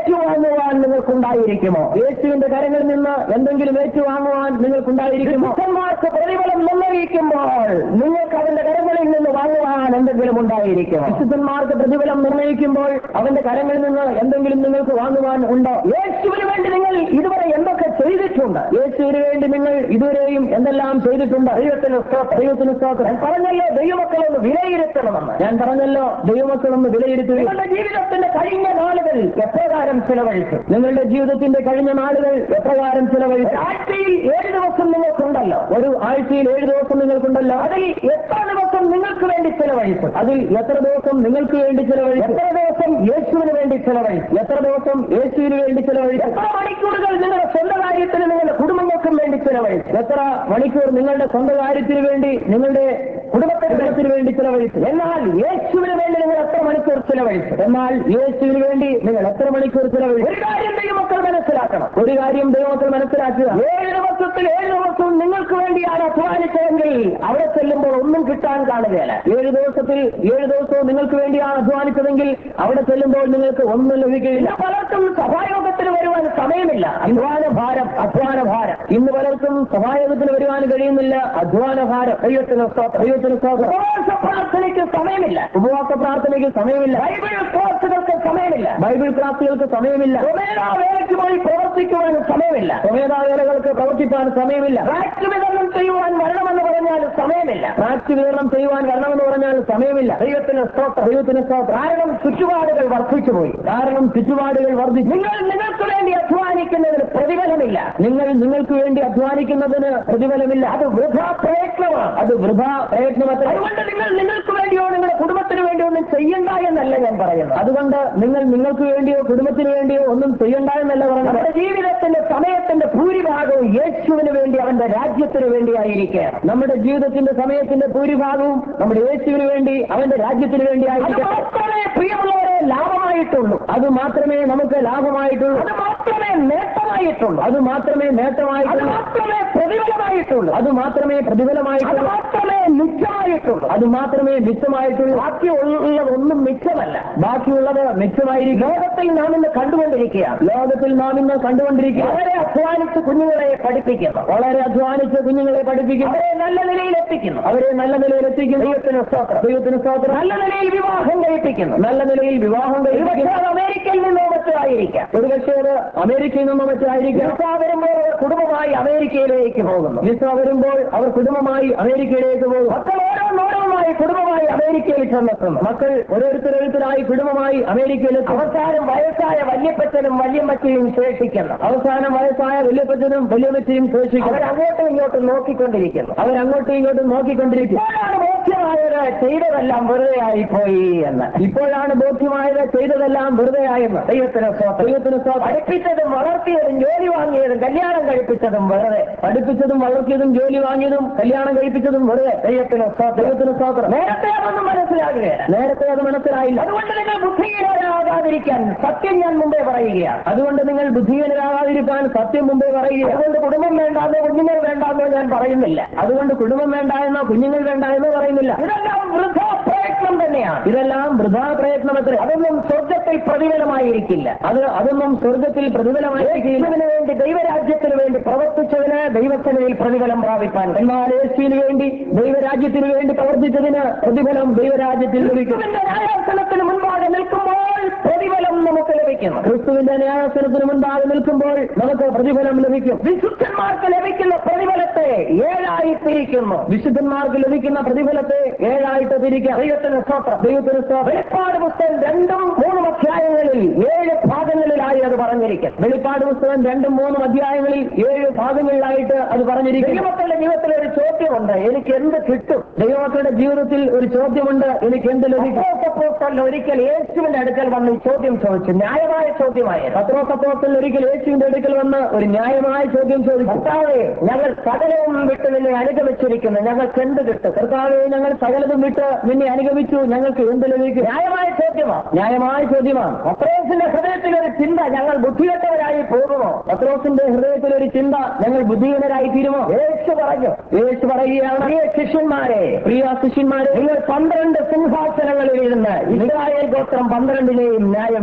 S2: ഏറ്റുവാങ്ങുവാൻ നിങ്ങൾക്കുണ്ടായിരിക്കുമോ യേശുവിന്റെ കരങ്ങളിൽ നിന്ന് എന്തെങ്കിലും ഏറ്റുവാങ്ങുവാൻ നിങ്ങൾക്കുണ്ടായിരിക്കുമോ വിശുദ്ധന്മാർക്ക് പ്രതിഫലം നിർണ്ണയിക്കുമ്പോൾ നിങ്ങൾക്ക് അവന്റെ കരങ്ങളിൽ നിന്ന് വാങ്ങുവാൻ എന്തെങ്കിലും ഉണ്ടായിരിക്കും വിശുദ്ധന്മാർക്ക് പ്രതിഫലം നിർണ്ണയിക്കുമ്പോൾ അവന്റെ കരങ്ങളിൽ നിന്ന് എന്തെങ്കിലും നിങ്ങൾക്ക് വാങ്ങുവാൻ ഉണ്ടോ യേശുവിന് വേണ്ടി നിങ്ങൾ ഇതുവരെ എന്തൊക്കെ ചെയ്തിട്ടുണ്ട് യേശുവിന് വേണ്ടി നിങ്ങൾ ഇതുവരെയും എന്തെല്ലാം ചെയ്തിട്ടുണ്ട് ദൈവത്തിന് സ്തോത്രം. ദൈവത്തിന് സ്തോത്രം ഞാൻ പറഞ്ഞല്ലോ ദൈവമക്കളൊന്ന് വിലയിരുത്തണമെന്ന് ഞാൻ പറഞ്ഞല്ലോ ദൈവമക്കളൊന്ന് വിലയിരുത്തുക നിങ്ങളുടെ ജീവിതത്തിന്റെ കഴിഞ്ഞ നാളുകൾ എപ്രകാരം ചിലവഴിച്ചു നിങ്ങളുടെ ജീവിതത്തിന്റെ കഴിഞ്ഞ നാളുകൾ എപ്രകാരം ചിലവഴിച്ചു ആഴ്ചയിൽ ഏഴ് ദിവസം നിങ്ങൾക്കുണ്ടല്ലോ ഒരു ആഴ്ചയിൽ ഏഴ് ദിവസം നിങ്ങൾക്കുണ്ടല്ലോ അതിൽ എത്ര ദിവസം നിങ്ങൾക്ക് വേണ്ടി ചിലവഴിച്ചു അതിൽ എത്ര ദിവസം നിങ്ങൾക്ക് വേണ്ടി ചിലവഴിച്ചു എത്ര ദിവസം യേശുവിന് വേണ്ടി ചിലവഴിച്ചു എത്ര ദിവസം യേശുവിന് വേണ്ടി ചിലവഴിച്ചു എത്ര മണിക്കൂറുകൾ നിങ്ങളുടെ സ്വന്തം കാര്യത്തിന് നിങ്ങളുടെ കുടുംബങ്ങൾക്കും വേണ്ടി ചിലവഴിച്ചു എത്ര മണിക്കൂർ നിങ്ങളുടെ സ്വന്തം കാര്യത്തിന് വേണ്ടി നിങ്ങളുടെ കുടുംബത്തിന് വേണ്ടി ചിലവഴിച്ചു എന്നാൽ യേശുവിന് വേണ്ടി നിങ്ങൾ എത്ര മണിക്കൂർ ചിലവഴിച്ചു എന്നാൽ യേശുവിന് വേണ്ടി നിങ്ങൾ എത്ര മണിക്കൂർ ചിലവഴിച്ചു ഒരു കാര്യം ദൈവമക്കൾ മനസ്സിലാക്കണം ഒരു കാര്യം ദൈവമക്കൾ മനസ്സിലാക്കുക ഏഴ് ദിവസത്തിൽ ഏഴ് ദിവസവും നിങ്ങൾക്ക് വേണ്ടിയാണ് അധ്വാനിച്ചതെങ്കിൽ അവിടെ ചെല്ലുമ്പോൾ ഒന്നും കിട്ടാൻ കാണുകയില്ല ഏഴ് ദിവസത്തിൽ ഏഴ് ദിവസവും നിങ്ങൾക്ക് വേണ്ടിയാണ് അധ്വാനിച്ചതെങ്കിൽ അവിടെ ചെല്ലുമ്പോൾ നിങ്ങൾക്ക് ഒന്നും ലഭിക്കുകയില്ല പലർക്കും സഭായോഗത്തിന് വരുവാൻ സമയമില്ല അധ്വാന ഭാരം അധ്വാന ഭാരം ഇന്ന് പലർക്കും സഭായോഗത്തിന് വരുവാൻ കഴിയുന്നില്ല അധ്വാന ഭാരം ദൈവത്തിന് സ്തോത്രം, ദൈവത്തിന് സ്തോത്രം. ഉപവാസ പ്രാർത്ഥനയ്ക്ക് സമയമില്ല ഉപവാസ പ്രാർത്ഥനയ്ക്ക് സമയമില്ല ബൈബിൾ ക്ലാസുകൾക്ക് സമയമില്ല ബൈബിൾ ക്ലാസുകൾക്ക് സമയമില്ല സ്വമേധാ വേലയ്ക്ക് പോയി പ്രവർത്തിക്കുവാൻ സമയമില്ല സ്വമേധാ വേലകൾക്ക് പ്രവർത്തിക്കാൻ സമയമില്ല ട്രാക്ട് വിതരണം ചെയ്യുവാൻ വരണമെന്ന് പറഞ്ഞാൽ സമയമില്ല ട്രാക്ട് വിതരണം ചെയ്യുവാൻ വരണമെന്ന് പറഞ്ഞാൽ സമയമില്ല ദൈവത്തിന് സ്തോത്രം ദൈവത്തിന് സ്തോത്രം കാരണം ചുറ്റുപാടുകൾ വർദ്ധിച്ചു പോയി കാരണം ചുറ്റുപാടുകൾ വർദ്ധിച്ചു നിങ്ങൾ നിങ്ങൾക്ക് വേണ്ടി അധ്വാനിക്കുന്നതിന് പ്രതിഫലമില്ല നിങ്ങൾ നിങ്ങൾക്ക് വേണ്ടി അധ്വാനിക്കുന്നതിന് പ്രതിഫലമില്ല അത് വൃഥാ പ്രയത്നമാണ് അത് വൃഥാ പ്രയത്നമത്ര അതുകൊണ്ട് നിങ്ങൾ നിങ്ങൾക്ക് വേണ്ടിയോ നിങ്ങളുടെ കുടുംബത്തിന് വേണ്ടിയോ ഒന്നും ചെയ്യണ്ട എന്നല്ല ഞാൻ പറയുന്നത് അതുകൊണ്ട് നിങ്ങൾ നിങ്ങൾക്ക് വേണ്ടിയോ കുടുംബത്തിന് വേണ്ടിയോ ഒന്നും ചെയ്യണ്ട എന്നല്ല പറയുന്നത് നമ്മുടെ ജീവിതത്തിന്റെ സമയത്തിന്റെ ഭൂരിഭാഗവും യേശുവിന് വേണ്ടി അവന്റെ രാജ്യത്തിന് വേണ്ടിയായിരിക്കുകയാണ് നമ്മുടെ ജീവിതത്തിന്റെ സമയത്തിന്റെ ഭൂരിഭാഗവും നമ്മുടെ യേശുവിന് വേണ്ടി അവന്റെ രാജ്യത്തിന് വേണ്ടി മാത്രമേ പ്രിയമുള്ളവരെ ലാഭമായിട്ടുള്ളൂ അത് മാത്രമേ നമുക്ക് ലാഭമായിട്ടുള്ളൂ അത് മാത്രമേ നേട്ടമായിട്ടുള്ളൂ അത് മാത്രമേ നേട്ടമായിട്ടുള്ളൂ മാത്രമേ പ്രതിഫലമായിട്ടുള്ളൂ അത് മാത്രമേ പ്രതിഫലമായിട്ടുള്ളൂ മാത്രമേ മിച്ചമായിട്ടുള്ളൂ അത് മാത്രമേ മിച്ചമായിട്ടുള്ളൂ ബാക്കിയുള്ളതൊന്നും മിച്ചമല്ല ബാക്കിയുള്ളത് മിച്ചമായിരിക്കും ലോകത്തിൽ നാം ഇന്ന് കണ്ടുകൊണ്ടിരിക്കുകയാണ് ലോകത്തിൽ നാം ഇന്ന് കണ്ടുകൊണ്ടിരിക്കുക വളരെ അധ്വാനിച്ച് കുഞ്ഞുങ്ങളെ പഠിപ്പിക്കുന്നു വളരെ അധ്വാനിച്ച് കുഞ്ഞുങ്ങളെ പഠിപ്പിക്കുന്നു അവരെ നല്ല നിലയിൽ എത്തിക്കുന്നു അവരെ നല്ല നിലയിൽ എത്തിക്കുന്നു ദൈവത്തിന് സ്തോത്രം ദൈവത്തിന് സ്തോത്രം നല്ല നിലയിൽ വിവാഹം കഴിപ്പിക്കുന്നു നല്ല നിലയിൽ വിവാഹം കഴിപ്പിക്കുന്നു അത് അമേരിക്കയിൽ നിന്നോ മറ്റോ ആയിരിക്കാം ഒരുപക്ഷേ അത് അമേരിക്കയിൽ നിന്നോ മറ്റോ ആയിരിക്കാം വിസ വരുമ്പോൾ അവർ കുടുംബമായി അമേരിക്കയിലേക്ക് പോകുന്നു വിസ വരുമ്പോൾ അവർ കുടുംബമായി അമേരിക്കയിലേക്ക് പോകും മക്കൾ ഓരോന്നോരോന്നായി കുടുംബമായി അമേരിക്കയിൽ ചെന്നെത്തുന്നു മക്കൾ ഓരോരുത്തരോരുത്തരായി കുടുംബമായി അമേരിക്കയിൽ അവസാനം വയസ്സായ വല്യപ്പച്ചനും വല്യമ്മച്ചയും ശേഷിക്കുന്നു അവസാനം വയസ്സായ വല്യപ്പച്ചനും വല്യമ്മച്ചയും ശേഷിക്കുന്നു അവരങ്ങോട്ടും ഇങ്ങോട്ടും നോക്കിക്കൊണ്ടിരിക്കുന്നു അവരങ്ങോട്ടും ഇങ്ങോട്ടും നോക്കിക്കൊണ്ടിരിക്കുന്നു ഇപ്പോഴാണ് ബോധ്യമായത് ചെയ്തതെല്ലാം വെറുതെ ആയി പോയി എന്ന് ഇപ്പോഴാണ് ബോധ്യമായത് ചെയ്തതെല്ലാം വെറുതെ ആയെന്ന് ദൈവത്തിന് സ്തോത്രം. ദൈവത്തിന് സ്തോത്രം. പഠിപ്പിച്ചതും വളർത്തിയതും ജോലി വാങ്ങിയതും കല്യാണം കഴിപ്പിച്ചതും വെറുതെ പഠിപ്പിച്ചതും വളർത്തിയതും ജോലി വാങ്ങിയതും കല്യാണം കഴിപ്പിച്ചതും വെറുതെ ദൈവത്തിന് സ്തോത്രം. ദൈവത്തിന് സ്തോത്രം നേരത്തെ അതൊന്നും മനസ്സിലാകുകയില്ല നേരത്തെ അത് മനസ്സിലായില്ല അതുകൊണ്ട് നിങ്ങൾ ബുദ്ധിഹീനരാകാതിരിക്കാൻ സത്യം ഞാൻ മുമ്പേ പറയുകയാണ് അതുകൊണ്ട് നിങ്ങൾ ബുദ്ധിഹീനരാകാതിരിക്കാൻ സത്യം മുമ്പേ പറയുക അതുകൊണ്ട് കുടുംബം വേണ്ടാന്നോ കുഞ്ഞുങ്ങൾ വേണ്ടാന്നോ ഞാൻ പറയുന്നില്ല അതുകൊണ്ട് കുടുംബം വേണ്ട എന്നോ കുഞ്ഞുങ്ങൾ വേണ്ട എന്നോ പറയുന്നില്ല ഇതെല്ലാം വൃഥാ പ്രയത്നം തന്നെയാണ് ഇതെല്ലാം വൃഥാ പ്രയത്നം എത്ര അതൊന്നും സ്വർഗത്തിൽ പ്രതിഫലമായിരിക്കില്ല അത് അതൊന്നും സ്വർഗത്തിൽ പ്രതിഫലമായിരിക്കില്ല ഇതിനു വേണ്ടി ദൈവരാജ്യത്തിന് വേണ്ടി പ്രവർത്തിച്ചതിന് ദൈവസനയിൽ പ്രതിഫലം പ്രാപിപ്പാൻ എന്നാൽ യേശുവിന് വേണ്ടി ദൈവരാജ്യത്തിന് വേണ്ടി പ്രവർത്തിച്ചതിന് പ്രതിഫലം ദൈവരാജ്യത്തിൽ ലഭിക്കും ന്യായാസനത്തിന് മുൻപാകെ നിൽക്കുമ്പോൾ പ്രതിഫലം നമുക്ക് ലഭിക്കും ക്രിസ്തുവിന്റെ ന്യായാസനത്തിന് മുൻപാകെ നിൽക്കുമ്പോൾ നമുക്ക് പ്രതിഫലം ലഭിക്കും വിശുദ്ധന്മാർക്ക് ലഭിക്കുന്ന പ്രതിഫലത്തെ ഏഴായി തിരിക്കുന്നു വിശുദ്ധന്മാർക്ക് ലഭിക്കുന്ന പ്രതിഫലത്തെ ഏഴായിട്ട് തിരിക്കാം ദൈവത്തിന് സ്തോത്രം ദൈവത്തിന് സ്തോത്രം വെളിപ്പാട് പുസ്തകം രണ്ടും മൂന്നും അധ്യായങ്ങളിൽ ഏഴ് ഭാഗങ്ങളിലായി അത് പറഞ്ഞിരിക്കും വെളിപ്പാട് പുസ്തകം രണ്ടും മൂന്നും അധ്യായങ്ങളിൽ ഏഴ് ഭാഗങ്ങളിലായിട്ട് അത് പറഞ്ഞിരിക്കും ദൈവമക്കളുടെ ജീവിതത്തിൽ ഒരു ചോദ്യമുണ്ട് എനിക്ക് എന്ത് കിട്ടും ദൈവമക്കളുടെ ജീവിതത്തിൽ ഒരു ചോദ്യമുണ്ട് എനിക്ക് എന്ത് ലഭിക്കും പത്രോസപ്പോസ്തലൻ ഒരിക്കൽ യേശുവിന്റെ അടുക്കൽ വന്ന് ഈ ചോദ്യം ചോദിച്ചു ന്യായമായ ചോദ്യമായി പത്രോസപ്പോസ്തലൻ ഒരിക്കൽ യേശുവിന്റെ അടുക്കൽ വന്ന് ഒരു ന്യായമായ ചോദ്യം ചോദിച്ചു കർത്താവേ ഞങ്ങൾ സകലവും വിട്ട് നിന്നെ അനുഗമിച്ചിരിക്കുന്നു ഞങ്ങൾക്ക് എന്ത് കിട്ടും കർത്താവേ ഞങ്ങൾ സകലതും വിട്ട് നിന്നെ അനുഗമിച്ചു ഞങ്ങൾക്ക് എന്ത് ലഭിക്കും ന്യായമായ ചോദ്യമാണ് ന്യായമായ ചോദ്യമാണ് പത്രോസിന്റെ ഹൃദയത്തിൽ ഒരു ചിന്ത ഞങ്ങൾ ബുദ്ധികെട്ടവരായി പോകുമോ പത്രോസിന്റെ ഹൃദയത്തിൽ ഒരു ചിന്ത ഞങ്ങൾ ബുദ്ധിഹീനരായി തീരുമോ യേശു പറഞ്ഞു യേശു പറയുകയാണ് പ്രിയ ശിഷ്യന്മാരെ പ്രിയ ശിഷ്യന്മാരെ നിങ്ങൾ പന്ത്രണ്ട് സിംഹാസനങ്ങളിൽ ഇരുന്ന് ഇസ്രായേൽ ഗോത്രം പന്ത്രണ്ടിനെയും ന്യായം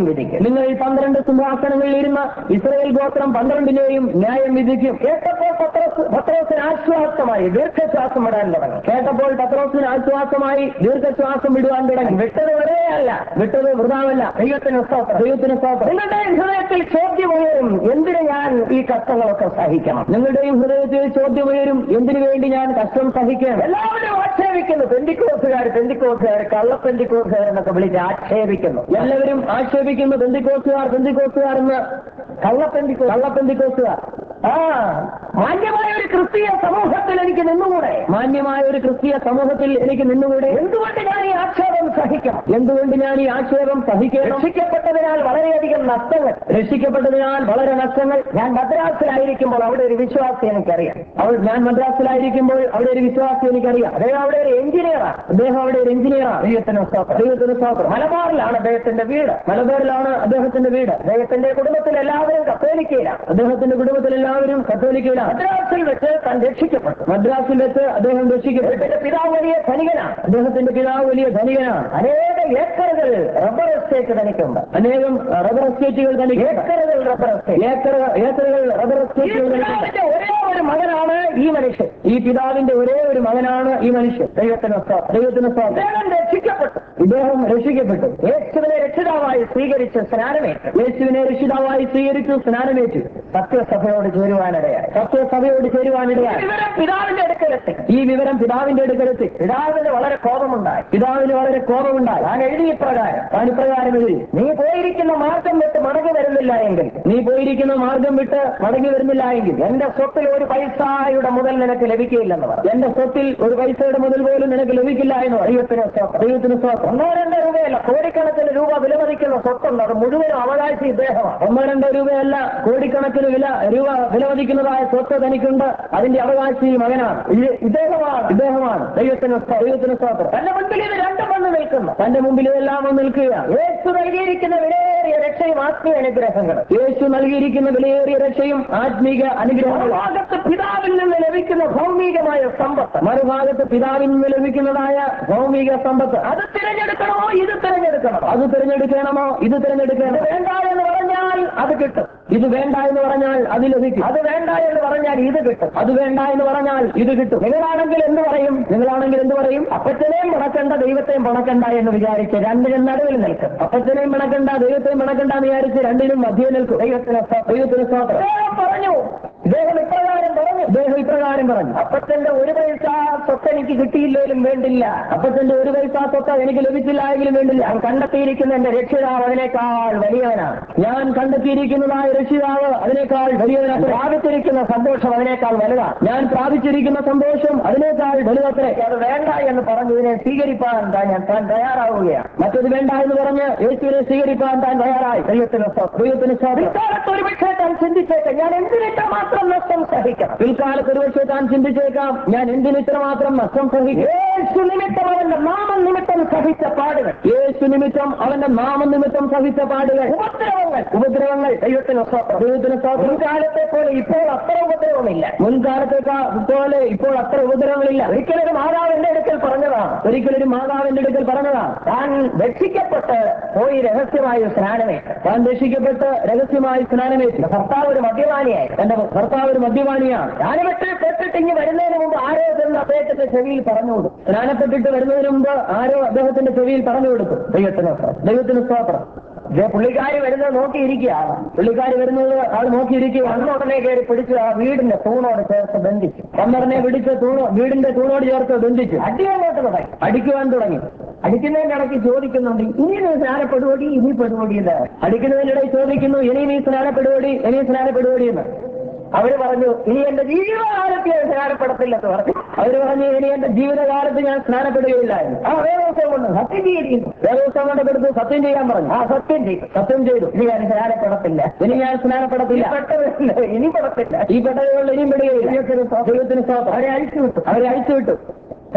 S2: വിധിക്കും നിങ്ങൾ പന്ത്രണ്ട് സിംഹാസനങ്ങളിൽ ഇരുന്ന ഇസ്രയേൽ ഗോത്രം പന്ത്രണ്ടിനെയും ന്യായം വിധിക്കും കേട്ടപ്പോൾ പത്രോസ് പത്രോസിന് ആശ്വാസമായി ദീർഘശ്വാസം വിടാൻ തുടങ്ങി കേട്ടപ്പോൾ പത്രോസിന് ആശ്വാസമായി ദീർഘശ്വാസം വിടുവാൻ തുടങ്ങി വിട്ടത് വെറുതെ അല്ല വിട്ടത് വൃതാവല്ല ദൈവത്തിന് സ്തോത്രം ദൈവത്തിന് സ്തോത്രം നിങ്ങളുടെയും ഹൃദയത്തിൽ ചോദ്യം ഉയരും എന്തിന് ഞാൻ ഈ കഷ്ടങ്ങളൊക്കെ സഹിക്കണം നിങ്ങളുടെയും ഹൃദയത്തിൽ ചോദ്യം ഉയരും എന്തിനു വേണ്ടി ഞാൻ കഷ്ടം സഹിക്കണം എല്ലാവരും ആക്ഷേപിക്കുന്നു പെന്തിക്കോസുകാർ പെന്തിക്കോസുകാർ കള്ളപ്പെന്തിക്കോസുകാർ എന്നൊക്കെ വിളിച്ച് ആക്ഷേപിക്കുന്നു എല്ലാവരും ആക്ഷേപിക്കുന്നു പെന്തിക്കോസുകാർ പെന്തിക്കോസുകാർ എന്ന് കള്ളപ്പെന്തിക്കോ കള്ളപ്പെന്തിക്കോസുകാർ ആ മാന്യമായ ഒരു ക്രിസ്തീയ സമൂഹത്തിൽ എനിക്ക് നിന്നുകൂടെ മാന്യമായ ഒരു ക്രിസ്തീയ സമൂഹത്തിൽ എനിക്ക് നിന്നുകൂടെ എന്തുകൊണ്ട് ഞാൻ ഈ ആക്ഷേപം സഹിക്കണം എന്തുകൊണ്ട് ഞാൻ ഈ ആക്ഷേപം സഹിക്കണം രക്ഷിക്കപ്പെട്ടതിനാൽ വളരെയധികം നഷ്ടങ്ങൾ രക്ഷിക്കപ്പെട്ടതിനാൽ വളരെ നഷ്ടങ്ങൾ ഞാൻ മദ്രാസിലായിരിക്കുമ്പോൾ അവിടെ ഒരു വിശ്വാസി എനിക്കറിയാം അവൾ ഞാൻ മദ്രാസിലായിരിക്കുമ്പോൾ അവിടെ ഒരു വിശ്വാസി എനിക്കറിയാം അദ്ദേഹം അവിടെ ഒരു എഞ്ചിനീയറാണ് അദ്ദേഹം അവിടെ ഒരു എഞ്ചിനീയറാണ് ദൈവത്തിന് സ്തോത്രം ദൈവത്തിന് സ്തോത്രം മലബാറിലാണ് അദ്ദേഹത്തിന്റെ വീട് മലബാറിലാണ് അദ്ദേഹത്തിന്റെ വീട് അദ്ദേഹത്തിന്റെ കുടുംബത്തിൽ എല്ലാവരും കത്തോലിക്കയിലാണ് അദ്ദേഹത്തിന്റെ കുടുംബത്തിൽ എല്ലാവരും കത്തോലിക്കയിലാണ് മദ്രാസിൽ വെച്ച് താൻ രക്ഷിക്കപ്പെട്ടു മദ്രാസിൽ വെച്ച് അദ്ദേഹം രക്ഷിക്കപ്പെട്ടു അദ്ദേഹത്തിന്റെ പിതാവ് വലിയ ധനികനാണ് അദ്ദേഹത്തിന്റെ പിതാവ് വലിയ ധനികനാണ് അനേക ഏക്കറുകൾ റബ്ബർ എസ്റ്റേറ്റ് തനിക്കുണ്ട് അനേകം റബ്ബർ എസ്റ്റേറ്റുകൾ തനിക്ക് ഏക്കറുകൾ റബ്ബർ എസ്റ്റേറ്റ് ഏക്കർ ഏക്കറുകൾ റബ്ബർ എസ്റ്റേറ്റുകൾ തനിക്കുണ്ട്. ഒരേ ഒരു മകനാണ് ഈ മനുഷ്യൻ ഈ പിതാവിന്റെ ഒരേ ഒരു മകനാണ് ഈ മനുഷ്യൻ ദൈവത്തിന് സ്തോത്രം. ദൈവത്തിന് സ്തോത്രം. ഇദ്ദേഹം രക്ഷിക്കപ്പെട്ടു ഇദ്ദേഹം രക്ഷിക്കപ്പെട്ടു യേശുവിനെ രക്ഷിതാവായി സ്വീകരിച്ച് സ്നാനമേറ്റു യേശുവിനെ രക്ഷിതാവായി സ്വീകരിച്ചു സ്നാനമേറ്റു സത്യസഭയോട് ചേരുവാനിടയായി സത്യസഭയോട് ചേരുവാനിടയായി വിവരം പിതാവിന്റെ അടുക്കലെത്തി ഈ വിവരം പിതാവിന്റെ അടുക്കലെത്തി പിതാവിന് വളരെ കോപമുണ്ടായി പിതാവിന് വളരെ കോപമുണ്ടായി താൻ എഴുതി ഇപ്രകാരം താൻ ഇപ്രകാരം എഴുതി നീ പോയിരിക്കുന്ന മാർഗം വിട്ട് മടങ്ങി വരുന്നില്ല എങ്കിൽ നീ പോയിരിക്കുന്ന മാർഗം വിട്ട് മടങ്ങി വരുന്നില്ല എങ്കിൽ എന്റെ സ്വത്തിൽ ഒരു പൈസയുടെ മുതൽ നിനക്ക് ലഭിക്കില്ലെന്ന് പറഞ്ഞു എന്റെ സ്വത്തിൽ ഒരു പൈസയുടെ മുതൽ പോലും നിനക്ക് ലഭിക്കില്ല എന്ന് പറയും. ദൈവത്തിന് സ്വത്ത് ദൈവത്തിന് സ്വത്ത് ഒന്നോ രണ്ടോ രൂപയല്ല കോടിക്കണക്കിന് രൂപ വിലമതിക്കുന്ന സ്വത്തുണ്ട് അത് മുഴുവനും അവകാശി ഇദ്ദേഹമാണ് ഒന്നോ രണ്ടോ രൂപയല്ല കോടിക്കണക്കിന് വില രൂപ വിലമതിക്കുന്നതായ സ്വത്ത് തനിക്കുണ്ട് അതിന്റെ അവകാശി മകനാണ് ഇത് ഇദ്ദേഹമാണ് ഇദ്ദേഹമാണ് ദൈവത്തിന് സ്വ- ദൈവത്തിന് സ്വാതന്ത്ര്യം തന്റെ മുൻപിൽ ഇത് രണ്ടും വന്ന് നിൽക്കുന്നു തന്റെ മുമ്പിൽ ഇതെല്ലാം വന്ന് നിൽക്കുക യേശു നൽകിയിരിക്കുന്ന വിലയേറിയ രക്ഷയും ആത്മീയ അനുഗ്രഹങ്ങളും യേശു നൽകിയിരിക്കുന്ന വിലയേറിയ രക്ഷയും ആത്മീക അനുഗ്രഹങ്ങളും ഭാഗത്ത് പിതാവിൽ നിന്ന് ലഭിക്കുന്ന ഭൗമികമായ സമ്പത്ത് മറുഭാഗത്ത് പിതാവിൽ നിന്ന് ലഭിക്കുന്നതായ ഭൗമിക സമ്പത്ത് അത് തിരഞ്ഞെടുക്കണമോ ഇത് തിരഞ്ഞെടുക്കണമോ അത് തിരഞ്ഞെടുക്കണമോ ഇത് തിരഞ്ഞെടുക്കണമോ വേണ്ട എന്ന് പറഞ്ഞാൽ അത് കിട്ടും ഇത് വേണ്ട എന്ന് പറഞ്ഞാൽ അത് ലഭിക്കും അത് വേണ്ട എന്ന് പറഞ്ഞാൽ ഇത് കിട്ടും അത് വേണ്ട എന്ന് പറഞ്ഞാൽ ഇത് കിട്ടും നിങ്ങളാണെങ്കിൽ എന്ത് പറയും നിങ്ങളാണെങ്കിൽ എന്ത് പറയും അപ്പച്ചനെയും പണക്കണ്ട ദൈവത്തെയും പണക്കണ്ട എന്ന് വിചാരിച്ച് രണ്ടിനും നടുവിൽ നിൽക്കും അപ്പച്ചനെയും പണക്കണ്ട ദൈവത്തെയും പണക്കണ്ട എന്ന് വിചാരിച്ച് രണ്ടിനും മധ്യേ നിൽക്കും ദൈവത്തിന് സ്തോ- ദൈവത്തിന് സ്തോത്രം അദ്ദേഹം പറഞ്ഞു ഇദ്ദേഹം ഇപ്രകാരം പറഞ്ഞു ഇദ്ദേഹം ഇപ്രകാരം പറഞ്ഞു അപ്പച്ചന്റെ ഒരു പൈസ സ്വത്ത് എനിക്ക് കിട്ടിയില്ലേലും വേണ്ടില്ല അപ്പച്ചന്റെ ഒരു പൈസ സ്വത്ത് എനിക്ക് ലഭിച്ചില്ല എങ്കിലും വേണ്ടില്ല ഞാൻ കണ്ടെത്തിയിരിക്കുന്ന എന്റെ രക്ഷിതാവ് അതിനേക്കാൾ വലിയവനാണ് ഞാൻ കണ്ടെത്തിയിരിക്കുന്നതായ രക്ഷിതാവ് അതിനേക്കാൾ വലിയവനാണ് പ്രാപിച്ചിരിക്കുന്ന സന്തോഷം അതിനേക്കാൾ വലുതാണ് ഞാൻ പ്രാപിച്ചിരിക്കുന്ന സന്തോഷം അതിനേക്കാൾ വലുതത്രേ അത് വേണ്ട എന്ന് പറഞ്ഞു ഇതിനെ സ്വീകരിപ്പാൻ താൻ ഞാൻ താൻ തയ്യാറാവുകയാണ് മറ്റത് വേണ്ട എന്ന് പറഞ്ഞ് യേശുവിനെ സ്വീകരിപ്പാൻ താൻ തയ്യാറായി ദൈവത്തിന് സ്തോത്രം. ദൈവത്തിന് പിൽക്കാലത്ത് ഒരു പക്ഷേ താൻ ചിന്തിച്ചേക്കാം ഞാൻ എന്തിനിത്ര മാത്രം നഷ്ടം സഹിക്കണം പിൽക്കാലത്ത് ഒരു പക്ഷേ താൻ ചിന്തിച്ചേക്കാം ഞാൻ എന്തിനിത്ര മാത്രം നഷ്ടം സഹിക്കും യേശു നിമിത്തം അവന്റെ നാമം നിമിത്തം സഹിച്ച പാടുകൾ യേശു നിമിത്തം അവന്റെ നാമം നിമിത്തം സഹിച്ച പാടുകൾ ഉപദ്രവങ്ങൾ ഉപദ്രവങ്ങൾ ദൈവത്തിന് സ്തോത്രം. ദൈവത്തിന് സ്തോത്രം. മുൻകാലത്തെ പോലെ ഇപ്പോൾ അത്ര ഉപദ്രവമില്ല മുൻകാലത്തെ പോലെ ഇപ്പോൾ അത്ര ഉപദ്രവങ്ങളില്ല ഒരിക്കലൊരു മാതാവിന്റെ അടുക്കൽ പറഞ്ഞതാണ് ഒരിക്കലൊരു മാതാവിന്റെ അടുക്കൽ പറഞ്ഞതാണ് താൻ രക്ഷിക്കപ്പെട്ട് പോയി രഹസ്യമായി സ്നാനമേറ്റ് താൻ രക്ഷിക്കപ്പെട്ട് രഹസ്യമായി സ്നാനമേറ്റ് ഭർത്താവ് ഒരു മദ്യപാനിയായി തന്റെ ഭർത്താവ് ഒരു മദ്യപാനിയാണ് സ്നാനപ്പെട്ട് പെട്ടിട്ട് ഇനി വരുന്നതിന് മുമ്പ് ആരോ ചെന്ന് അദ്ദേഹത്തിന്റെ ചെവിയിൽ പറഞ്ഞു കൊടുക്കും സ്നാനപ്പെട്ടിട്ട് വരുന്നതിന് മുമ്പ് ആരോ അദ്ദേഹത്തിന്റെ ചെവിയിൽ പറഞ്ഞു കൊടുക്കും ദൈവത്തിന് സ്തോത്രം. ദൈവത്തിന് സ്തോത്രം ദേ പുള്ളിക്കാരി വരുന്നത് നോക്കിയിരിക്കുകയാണ് പുള്ളിക്കാരി വരുന്നത് ആൾ നോക്കിയിരിക്കുക അന്നുടനെ കയറി പിടിച്ച് ആ വീടിന്റെ തൂണോട് ചേർത്ത് ബന്ധിച്ചു അന്നുടനെ പിടിച്ച് തൂണോ വീടിന്റെ തൂണോട് ചേർത്ത് ബന്ധിച്ചു അടിയങ്ങോട്ട് തുടങ്ങി അടിക്കുവാൻ തുടങ്ങി അടിക്കുന്നതിന്റെ ഇടയ്ക്ക് ചോദിക്കുന്നുണ്ട് ഇനി നീ സ്നാനപ്പെടുപടി ഇനി പെടുപടി എന്ന് അടിക്കുന്നതിനിടയിൽ ചോദിക്കുന്നു ഇനി നീ സ്നാനപ്പെടുപടി ഇനി സ്നാനപ്പെടുപടി എന്ന് അവര് പറഞ്ഞു ഇനി എന്റെ ജീവിതകാലത്ത് ഞാൻ സ്നാനപ്പെടത്തില്ലെന്ന് പറഞ്ഞു അവര് പറഞ്ഞു ഇനി എന്റെ ജീവിതകാലത്ത് ഞാൻ സ്നാനപ്പെടുകയില്ല എന്ന് ആ വേദോത്സവം കൊണ്ട് സത്യം ചെയ്തിരിക്കുന്നു വേദോത്സവം കൊണ്ട് എടുത്ത് സത്യം ചെയ്യാൻ പറഞ്ഞു ആ സത്യം ചെയ്തു സത്യം ചെയ്തു ഇനി ഞാൻ സ്നാനപ്പെടത്തില്ല ഇനി ഞാൻ സ്നാനപ്പെടത്തില്ല പെട്ടതില്ല ഇനി പെടത്തില്ല ഈ പെട്ടതുകൊണ്ട് ഇനിയും പെടുകയില്ല ദൈവത്തിന് സ്തോത്രം. അവരെ അഴിച്ചു വിട്ടു അവരെ അഴിച്ചു വിട്ടു